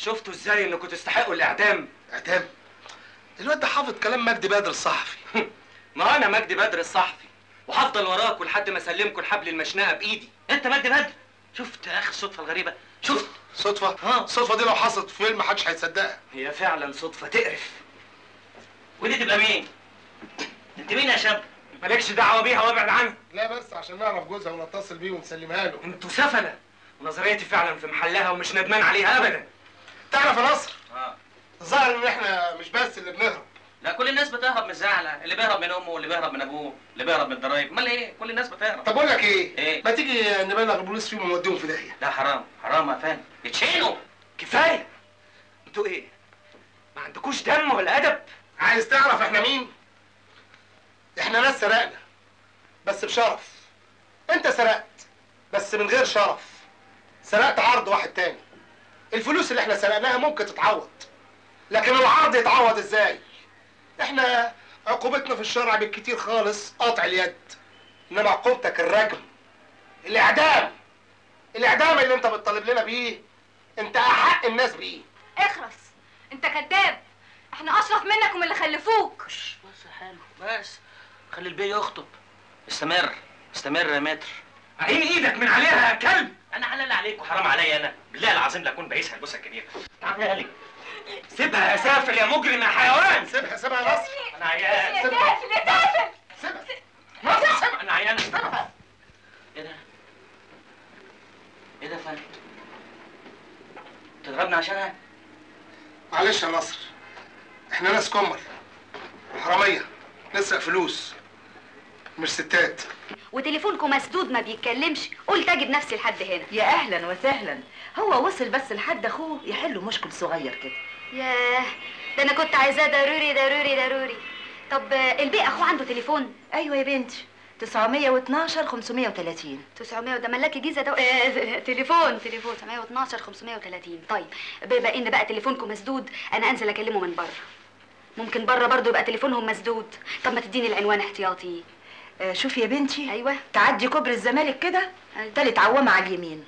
شفتوا ازاي انكم تستحقوا الاعدام اعدام الواد ده حافظ كلام مجدي بدر الصحفي ما انا مجدي بدر الصحفي وهفضل وراكم لحد ما اسلمكم الحبل المشنقه بايدي انت مجدي بدر شفت يا اخي الصدفه الغريبه شفت صدفه اه الصدفه دي لو حصلت في فيلم محدش هيصدقها هي فعلا صدفه تقرف ودي تبقى مين انت مين يا شاب مالكش دعوه بيها وابعد عنها لا بس عشان نعرف جوزها ونتصل بيه ونسلمها له انتوا سفله ونظريتي فعلا في محلها ومش ندمان عليها ابدا تعرف يا نصر اه الظاهر ان احنا مش بس اللي بنهرب لا كل الناس بتهرب من الزعلة اللي بيهرب من امه واللي بيهرب من ابوه اللي بيهرب من الضرايب امال ايه كل الناس بتهرب طب اقول لك ايه ايه ما تيجي نبلغ البوليس فيهم ونوديهم في داهيه لا حرام حرام يا فندم يتشيلوا كفايه انتوا ايه ما عندكوش دم ولا ادب عايز تعرف احنا مين احنا ناس سرقنا بس بشرف انت سرقت بس من غير شرف سرقت عرض واحد تاني الفلوس اللي احنا سرقناها ممكن تتعوض لكن العرض يتعوض ازاي احنا عقوبتنا في الشرع بالكتير خالص قطع اليد انما عقوبتك الرجم الاعدام الاعدام اللي انت بتطالب لنا بيه انت احق الناس بيه اخرس انت كذاب احنا اشرف منك ومن اللي خلفوك بس حلو بس خلي البي يخطب استمر استمر يا متر عين ايدك من عليها يا كلب انا حلال عليك وحرام عليا انا بالله العظيم لا اكون بعيسها البوسه الكبيره تعالى لي سيبها يا سافل يا مجرم يا حيوان سيبها سيبها يا نصر انا عيان يا سافل يا سافل سيبها نصر انا عيان استنى ايه ده ايه ده يا فندم تضربني عشانها معلش يا نصر احنا ناس كمر حراميه نسرق فلوس مش ستات وتليفونكم مسدود ما بيتكلمش قلت اجيب نفسي لحد هنا يا اهلا وسهلا هو وصل بس لحد اخوه يحلوا مشكل صغير كده ياه ده انا كنت عايزاه ضروري ضروري ضروري طب آه، البيه اخوه عنده تليفون ايوه يا بنتي 912 530 900 ده ملاكي جيزه ده آه، تليفون تليفون 912 530 طيب بما ان بقى تليفونكم مسدود انا انزل اكلمه من بره ممكن بره برضه يبقى تليفونهم مسدود طب ما تديني العنوان احتياطي آه شوفي يا بنتي ايوه تعدي كوبري الزمالك كده تالت عوامة على اليمين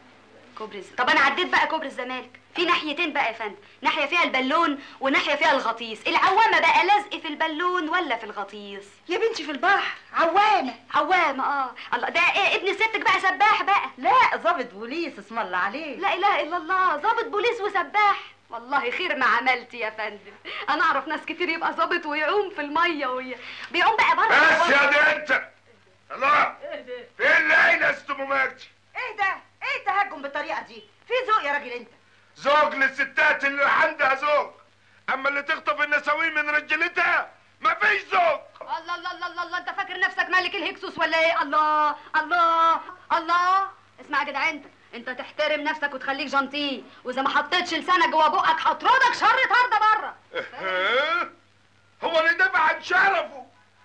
كوبري الز- طب انا عديت بقى كوبري الزمالك في ناحيتين بقى يا فندم ناحيه فيها البالون وناحيه فيها الغطيس العوامه بقى لازق في البالون ولا في الغطيس يا بنتي في البحر عوامة عوامه اه الله ده ايه ابن ستك بقى سباح بقى لا ضابط بوليس اسم الله عليه لا اله الا الله ضابط بوليس وسباح والله خير ما عملتي يا فندم انا اعرف ناس كتير يبقى ظابط ويعوم في الميه وي... بيعوم بقى بره بس يا دي انت الله فين ليلى استموماتي ايه ده ايه التهجم بالطريقه دي في ذوق يا راجل انت زوج للستات اللي عندها زوج اما اللي تخطف النساوين من رجلتها مفيش زوج الله الله الله الله, الله. انت فاكر نفسك ملك الهكسوس ولا ايه الله الله الله اسمع يا جدع انت انت تحترم نفسك وتخليك جنطيه واذا ما حطيتش لسانك جوه بقك هطردك شر طرده بره اه؟ هو اللي دافع عن شرفه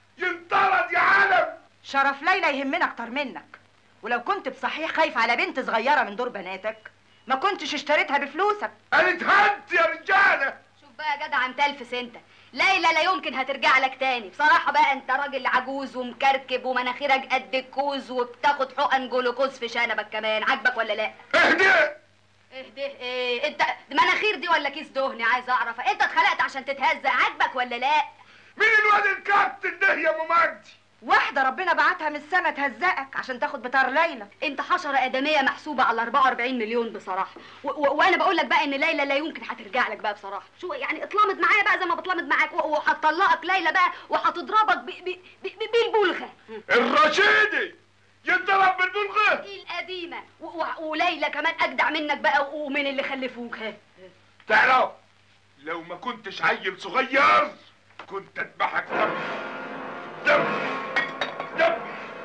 ينطرد يا عالم شرف ليلى يهمنا اكتر منك ولو كنت بصحيح خايف على بنت صغيره من دور بناتك ما كنتش اشتريتها بفلوسك انا اتهنت يا رجاله شوف بقى يا جدع متلفس انت ليلى لا يمكن هترجع لك تاني بصراحة بقى انت راجل عجوز ومكركب ومناخيرك قد الكوز وبتاخد حقن جلوكوز في شنبك كمان عاجبك ولا لا؟ اهدي اهدى ايه انت دي مناخير دي ولا كيس دهن عايز اعرف انت اتخلقت عشان تتهزق عاجبك ولا لا؟ مين الواد الكابتن ده يا ام مجدي واحده ربنا بعتها من السما تهزقك عشان تاخد بتار ليلى انت حشرة آدمية محسوبة على 44 مليون بصراحة و- و- وانا بقول لك بقى ان ليلى لا يمكن هترجع لك بقى بصراحة شو يعني اتلمت معايا بقى زي ما بتلمت معاك و- وهتطلقك ليلى بقى وهتضربك ب- ب- ب- ب- بالبلغة الرشيدي يضرب بالبلغه القديمة و- و- وليلى كمان اجدع منك بقى ومن اللي خلفوك ها تعرف لو ما كنتش عيل صغير كنت اذبحك دم دم دم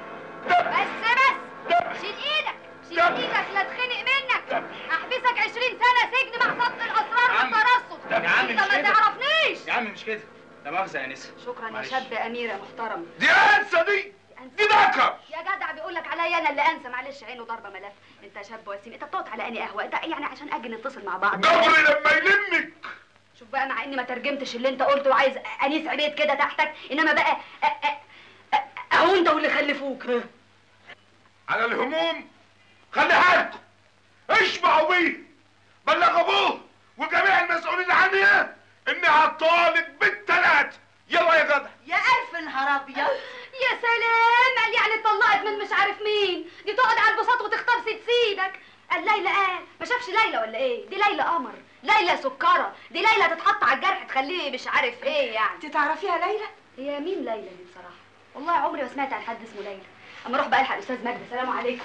بس بس شيل ايدك شيل ايدك لا اتخنق منك احبسك 20 سنة سجن مع سبق الاسرار عم. والترصد طب يا عم انت مش ما كده. تعرفنيش يا عم مش كده لا مؤاخذة يا نسا شكرا يا معلش. شاب امير يا محترم دي انسه دي دي ذكر يا جدع بيقول لك عليا انا اللي انسى معلش عينه ضربه ملف انت شاب وسيم انت بتقعد على اني قهوه انت يعني عشان اجي نتصل مع بعض جبري لما يلمك شوف بقى مع اني ما ترجمتش اللي انت قلته وعايز انيس عبيد كده تحتك انما بقى أ- أ- أ- اهو انت واللي خلفوك على الهموم خلي حالكم اشبعوا بيه بلغ ابوه وجميع المسؤولين عني اني هطالب بالثلاث يلا يا جدع يا الف نهار ابيض يا سلام قال يعني اتطلقت من مش عارف مين دي تقعد على البساط وتختار ست سيدك قال ليلى قال ما شافش ليلى ولا ايه دي ليلى قمر ليلى سكره دي ليلى تتحط على الجرح تخليه مش عارف ايه يعني انت تعرفيها ليلى هي مين ليلى دي بصراحه والله عمري ما سمعت عن حد اسمه ليلى اما اروح بقى الحق الاستاذ مجدي سلام عليكم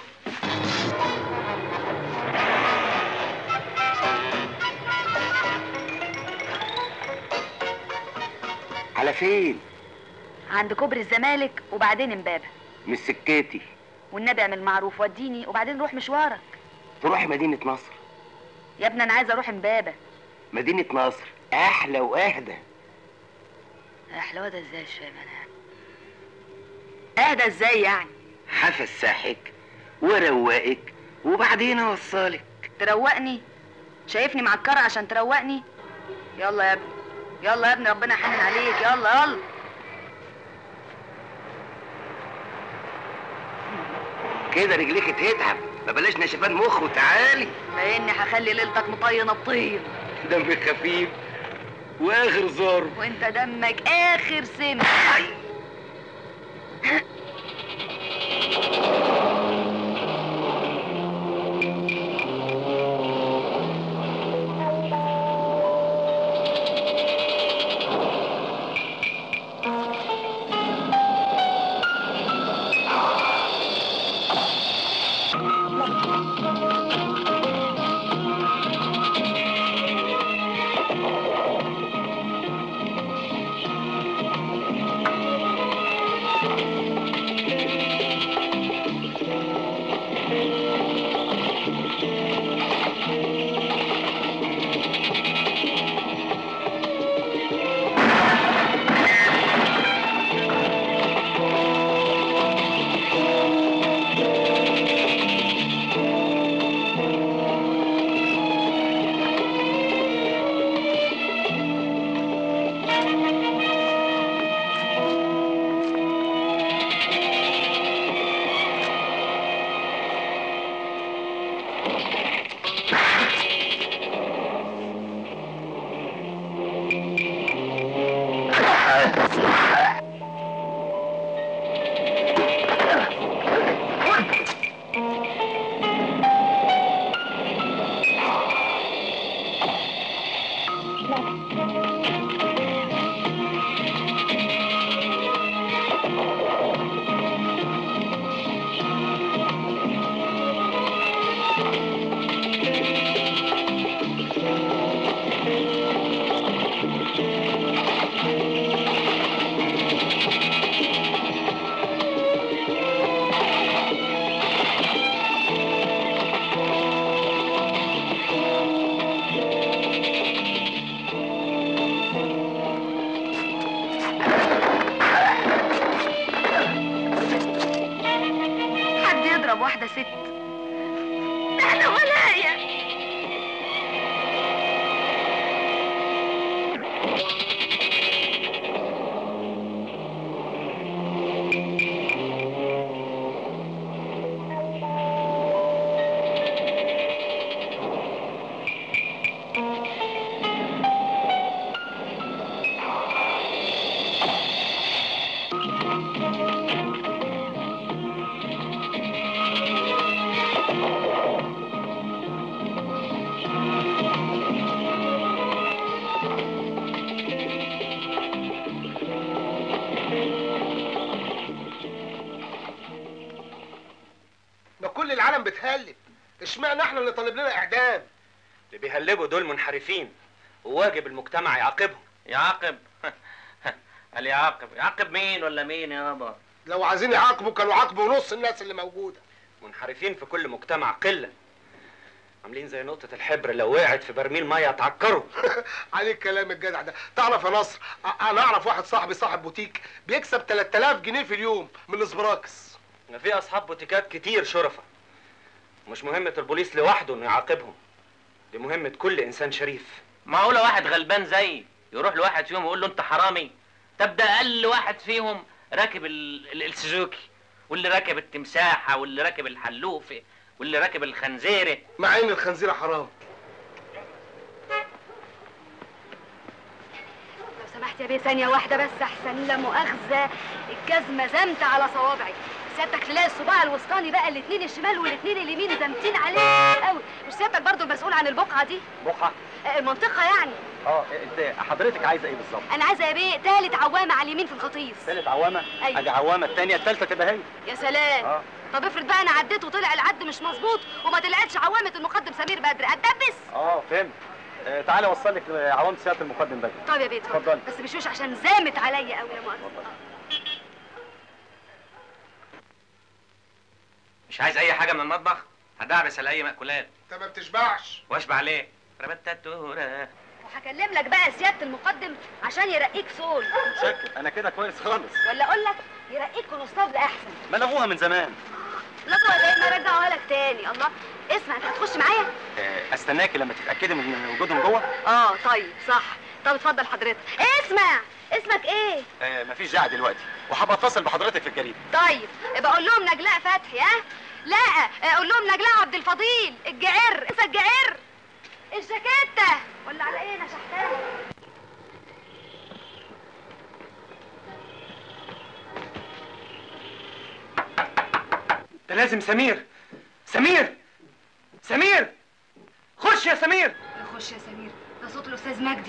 على فين؟ عند كوبري الزمالك وبعدين امبابه مش سكتي والنبي اعمل معروف وديني وبعدين روح مشوارك تروحي مدينة نصر يا ابني انا عايزه اروح امبابه مدينة نصر أحلى وأهدى احلى وده ازاي مش فاهم انا اهدى ازاي يعني هفسحك وروقك وبعدين أوصلك تروقني شايفني معكره عشان تروقني يلا يا ابني يلا يا ابني ربنا يحنن عليك يلا يلا كده رجليك تتعب ما بلاش نشفان مخ وتعالي لاني هخلي ليلتك مطينه بطين دمك خفيف واخر ظرف وانت دمك اخر سم حد يضرب واحده ست ده انا ولايه ما كل العالم بتهلب اشمعنى احنا اللي طالب لنا اعدام اللي بيهلبوا دول منحرفين وواجب المجتمع يعاقبهم يعاقب قال يعاقب يعاقب مين ولا مين يابا لو عايزين يعاقبوا كانوا عاقبوا نص الناس اللي موجوده منحرفين في كل مجتمع قله عاملين زي نقطة الحبر لو وقعت في برميل مية تعكروا عليك كلام الجدع ده تعرف يا نصر أ- انا اعرف واحد صاحبي صاحب بوتيك بيكسب 3000 جنيه في اليوم من الاسبراكس إن في أصحاب بوتيكات كتير شرفة مش مهمة البوليس لوحده إنه يعاقبهم دي مهمة كل إنسان شريف معقولة واحد غلبان زيي يروح لواحد فيهم يقول له انت حرامي طب ده اقل واحد فيهم راكب ال- ال- السوزوكي واللي راكب التمساحة واللي راكب الحلوفة واللي راكب الخنزيرة مع ان الخنزيره حرام سمحت يا بيه ثانية واحدة بس أحسن لا مؤاخذة الجزمة زمت على صوابعي سيادتك تلاقي الصباع الوسطاني بقى الاتنين الشمال والاتنين اليمين زمتين عليه قوي مش سيادتك برضو المسؤول عن البقعة دي بقعه آه، المنطقة يعني اه انت حضرتك عايزه ايه بالظبط أنا عايزة يا بيه تالت عوامة على اليمين في الخطيف ثالث عوامه أيوة. ادي عوامه الثانيه الثالثه تبقى هي يا سلام اه طب افرض بقى أنا عديت وطلع العد مش مظبوط وما طلعتش عوامة المقدم سمير بدر أتدبس اه فهمت آه تعالى اوصل لك عوامه سياده المقدم بدري طب يا بيه اتفضل اتفضل بس بشوش عشان زامت عليا قوي يا مؤاخذة مش عايز اي حاجه من المطبخ هدعبس على اي مأكولات انت ما بتشبعش واشبع ليه ربتتورة وهكلم لك بقى سيادة المقدم عشان يرقيك صول شكل انا كده كويس خالص ولا اقول لك يرقيك كونستابل احسن ما لغوها من زمان لا هو ده ما رجعوها لك تاني الله اسمع انت هتخش معايا آه استناكي لما تتاكدي من وجودهم جوه اه طيب صح طب اتفضل حضرتك اسمع اسمك ايه آه مفيش داعي دلوقتي وهبقى اتصل بحضرتك في الجريده طيب يبقى اقول لهم نجلاء فتحي ها لا اقول لهم نجلاء عبد الفضيل الجعر انسى الجعر الجاكيته ولا على ايه انا شحتها ده لازم سمير سمير سمير خش يا سمير خش يا سمير ده صوت الاستاذ مجدي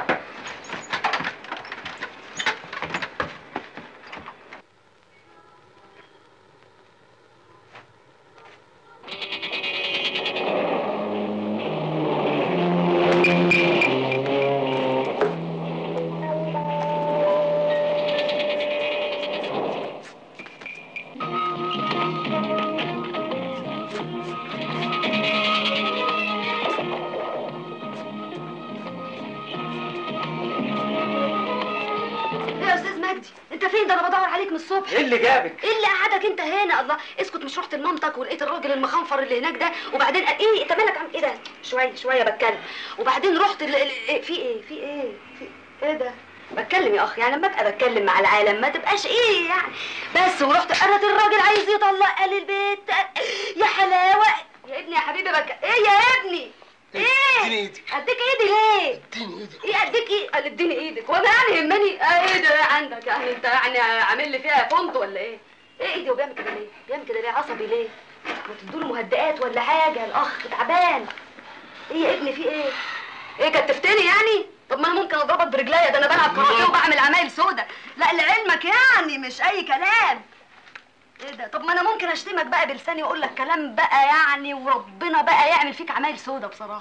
ايه يا استاذ مجدي انت فين ده انا بدور عليك من الصبح ايه اللي جابك ايه اللي قعدك انت هنا الله اسكت مش رحت لمامتك ولقيت الراجل المخنفر اللي هناك ده وبعدين قال ايه انت مالك عم ايه ده شويه شويه بتكلم وبعدين رحت ل... ل... إيه في ايه في ايه في ايه ده بتكلم يا اخ يعني لما ابقى بتكلم مع العالم ما تبقاش ايه يعني بس ورحت قالت الراجل عايز يطلق قال البيت يا حلاوه يا ابني يا حبيبي بك ايه يا ابني ايه اديني ايدك اديك ايدي ليه اديني ايدك ايه اديك ايه قال اديني ايدك وانا يعني يهمني اه ايه ده عندك يعني انت يعني عامل لي فيها فونت ولا ايه ايه ايدي وبيعمل كده ليه بيعمل كده ليه عصبي ليه ما تدوله مهدئات ولا حاجه الاخ تعبان ايه يا ابني في ايه ايه كتفتني يعني طب ما انا ممكن اضربك برجليا ده انا بلعب كاراتيه وبعمل عمايل سودا لا لعلمك يعني مش اي كلام ايه ده طب ما انا ممكن اشتمك بقى بلساني واقول لك كلام بقى يعني وربنا بقى يعمل فيك عمايل سودا بصراحه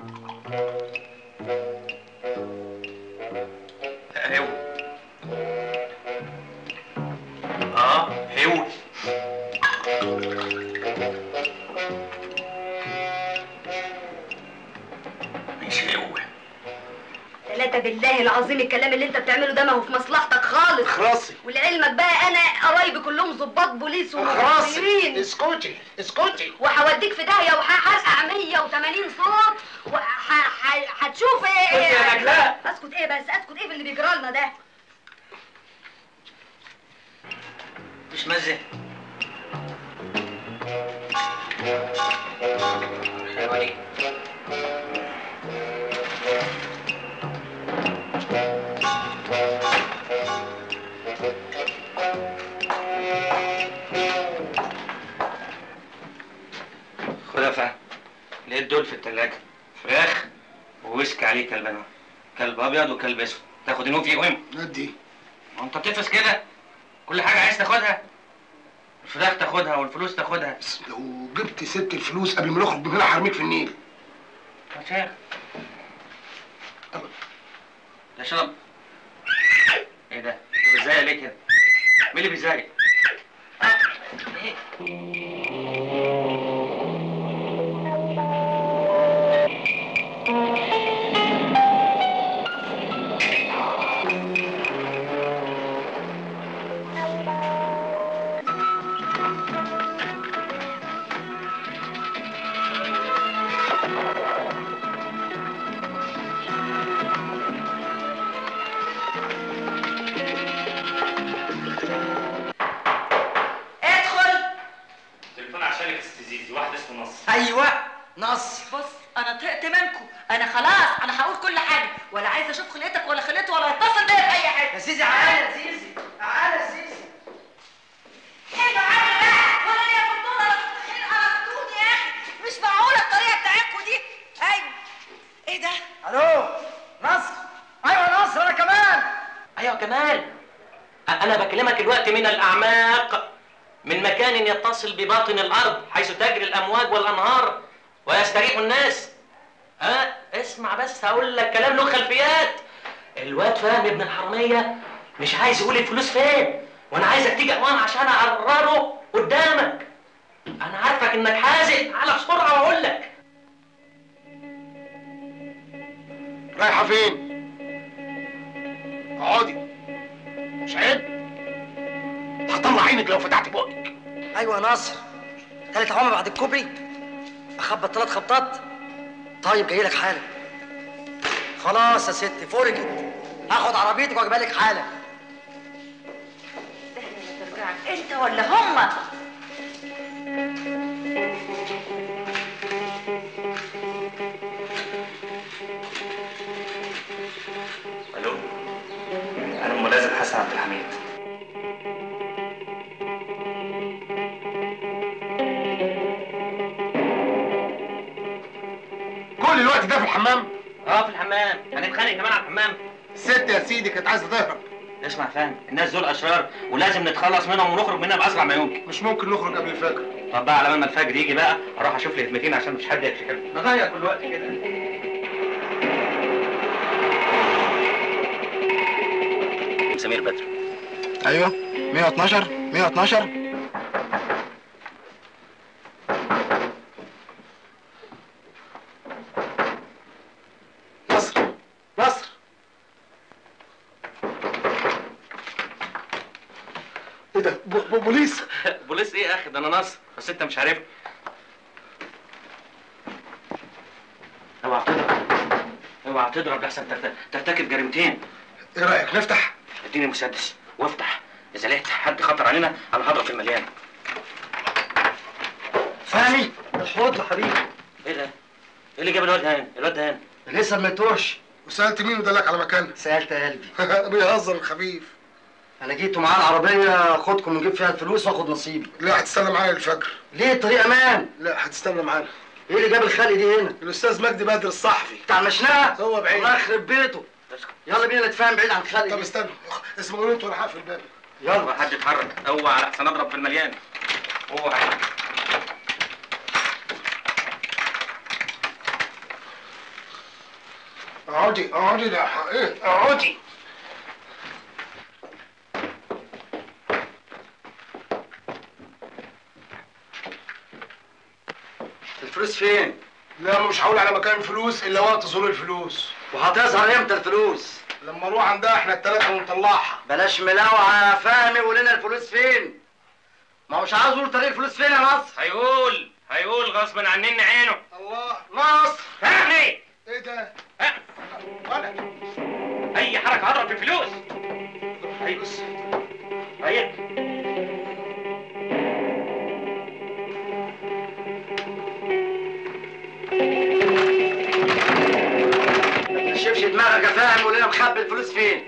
هو اه هو مش هو ثلاثة بالله العظيم الكلام اللي انت بتعمله ده ما هو في مصلحتك خالص اخرسي ولعلمك بقى انا قرايبي كلهم ضباط بوليس اخرسي ومخابرين اسكتي اسكتي وهوديك في داهية وهحرقع 180 صوت وهتشوف ايه اسكت يا ايه نجلاء. اسكت ايه بس اسكت ايه في اللي بيجرى لنا ده مش مزه حلوة دي خد يا فهد لقيت دول في التلاجة فراخ وويسك عليه كلبان كلب ابيض وكلب اسود تاخد انهم فيهم ندي ما انت بتفس كده كل حاجه عايز تاخدها الفراخ تاخدها والفلوس تاخدها لو جبت ست الفلوس قبل ما نخرج من هنا هرميك في النيل يا شيخ تشرب ايه ده؟ انت بتزايق ليه كده؟ مين اللي بيزايق؟ ادخل تليفون عشانك استزيزي واحد اسمه نصر ايوه نصر بص انا طقت منكم انا خلاص انا هقول كل حاجه ولا عايزه اشوف خلقتك ولا خلقته ولا اتصل بيا سيسي عقال يا سيسي عقال يا سيسي مش معقولة الطريقة بتاعتكم دي ايوه ايه ده؟ الو نصر ايوه نصر انا كمان ايوه كمال أ- انا بكلمك الوقت من الاعماق من مكان يتصل بباطن الارض حيث تجري الامواج والانهار ويستريح الناس ها اسمع بس هقول لك كلام له خلفيات الواد فهمي ابن الحراميه مش عايز يقول الفلوس فين وانا عايزك تيجي اوان عشان اقرره قدامك انا عارفك انك حازق على بسرعه واقول لك رايحه فين اقعدي مش عيب هطلع عينك لو فتحت بقك ايوه يا نصر تالت عمر بعد الكوبري اخبط ثلاث خبطات طيب جاي لك حالا خلاص يا ستي فرجت هاخد عربيتك واجيبها لك حالا انت ولا هما؟ الو انا الملازم حسن عبد الحميد كل الوقت ده في الحمام اه في الحمام هنتخانق كمان على الحمام الست يا سيدي كانت عايزه تهرب اسمع فهم الناس دول اشرار ولازم نتخلص منهم ونخرج منها باسرع ما يمكن مش ممكن نخرج قبل الفجر طب بقى على بال ما الفجر يجي بقى اروح اشوف لي هدمتين عشان مش حد يكشف نضيع كل وقت كده سمير بدر ايوه 112 112 نصر نصر ايه ده ب- ب- بوليس بوليس ايه يا اخي ده انا نصر بس انت مش عارف اوعى تضرب اوعى تضرب لحسن ترت- ترتكب جريمتين ايه رايك نفتح اديني مسدس وافتح اذا لقيت حد خطر علينا انا هضرب في المليان فهمي الحوض يا حبيبي ايه ده؟ ايه اللي جاب الواد هان؟ الواد هان لسه ما متوش وسالت مين ودلك على مكانه سالت يا قلبي بيهزر الخفيف انا جيت معاه العربيه اخدكم ونجيب فيها الفلوس واخد نصيبي لا هتستنى معانا للفجر ليه الطريق امان لا هتستنى معانا ايه اللي جاب الخلق دي هنا الاستاذ مجدي بدر الصحفي بتاع المشنقه هو بعيد الله يخرب بيته يلا بينا نتفاهم بعيد عن الخلق طب دي استنى اسمعوا انتوا انا هقفل الباب يلا حد يتحرك اوعى احسن اضرب في المليان اوعى اقعدي اقعدي لا ح- ايه اقعدي الفلوس فين؟ لا مش هقول على مكان الفلوس الا وقت ظهور الفلوس وهتظهر امتى الفلوس؟ لما نروح عندها احنا الثلاثه ونطلعها بلاش ملاوعه يا فهمي وقول لنا الفلوس فين؟ ما هو مش عاوز يقول طريق الفلوس فين يا نصر؟ هيقول هيقول غصب عننا عينه الله نصر فهمي ايه ده؟ ولا اي حركه هضرب في الفلوس هيبص هيك ما تنشفش دماغك يا فاهم وقول لنا مخبي الفلوس فين؟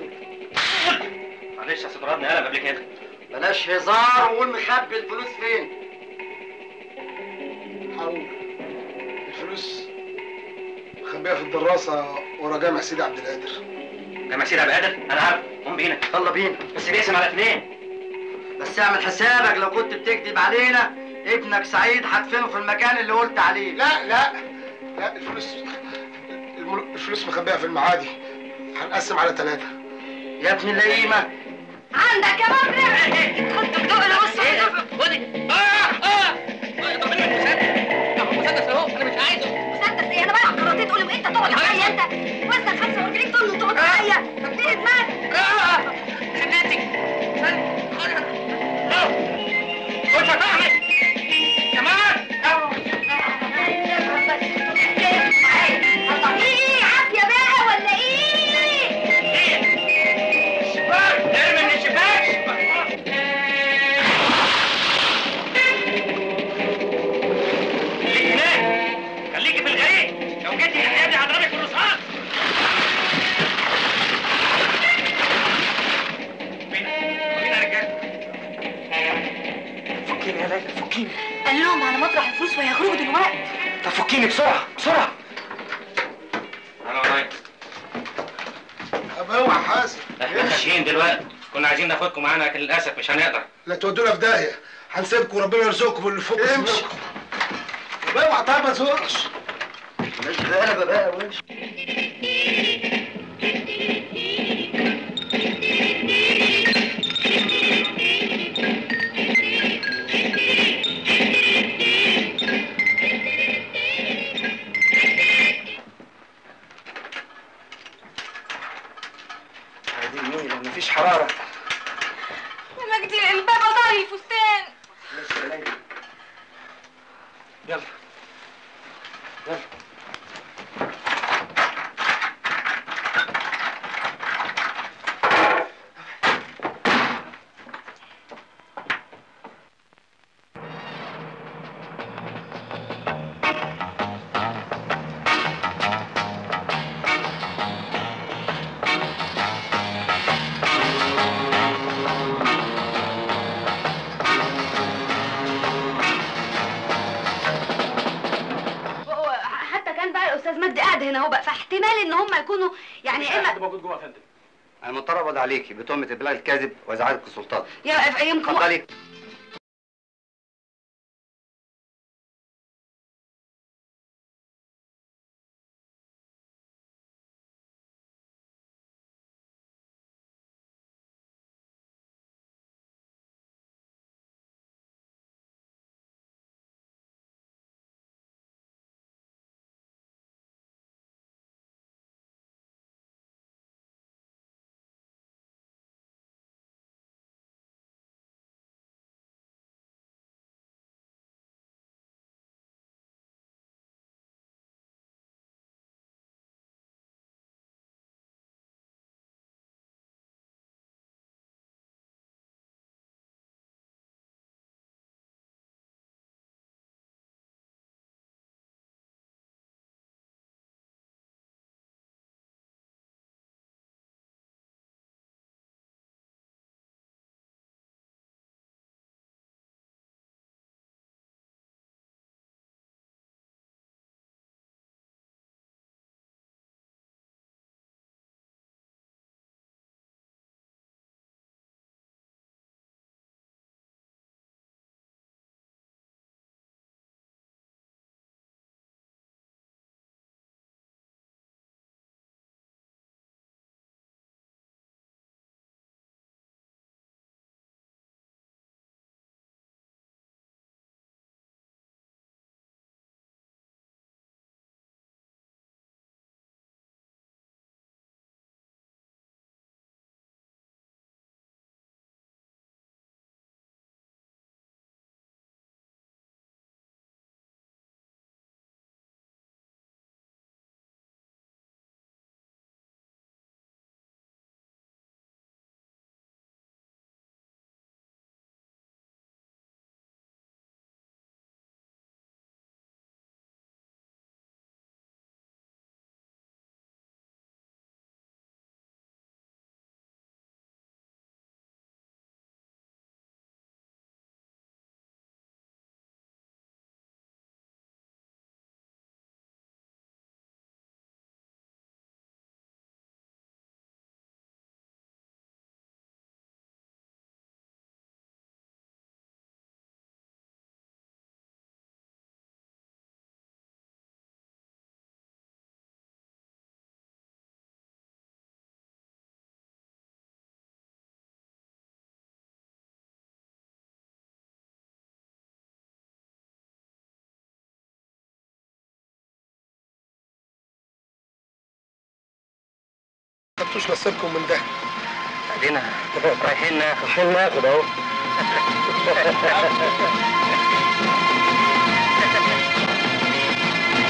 معلش يا ضربني قلم قبل كده بلاش هزار وقول مخبي الفلوس فين؟ هقول الفلوس مخبيها في الدراسه ورا جامع سيدي عبد القادر جامع سيدي عبد القادر انا عارف قوم بينا يلا بينا بس بيقسم على اثنين بس اعمل حسابك لو كنت بتكذب علينا ابنك سعيد هدفنه في المكان اللي قلت عليه لا لا لا الفلوس المل- الفلوس مخبيها في المعادي هنقسم على ثلاثه يا ابن اللئيمه عندك يا مبرر كنت بدوق الوصف اه اه طب مسدس اهو انا مش عايزه مسدس ايه انا بلعب كاراتيه تقول لي انت تقعد عليا انت وزنك 45 طن وتقعد عليا اديني دماغك خليتك خش يا فهمي كمان ايه عافيه بقى ولا ايه؟ الشباك ارمي من الشباك خليك هناك خليكي في الغريق لو جيتي ناحيتي هضربك بالرصاص ودوهم على مطرح الفلوس وهيخرجوا دلوقتي طب فكيني بسرعه بسرعه انا ورايا طب اوعى حاسب احنا ماشيين دلوقتي كنا عايزين ناخدكم معانا لكن للاسف مش هنقدر لا تودونا في داهيه هنسيبكم وربنا يرزقكم باللي فوق امشي طب اوعى طيب ما تزورش مش غلبه بقى وش هذه النيله مفيش حراره يا مجدي الباب قطع لي الفستان ماشي يا ليلى يلا يلا حتى كان بقى الاستاذ مجدي قاعد هنا اهو بقى فاحتمال ان هم يكونوا يعني يا اما موجود جوه يا فندم انا متربض عليكي بتهمه ابلاغ الكاذب وازعاج السلطات يا يمكن اتفضلي خدتوش نصيبكم من ده ادينا رايحين ناخد رايحين ناخد اهو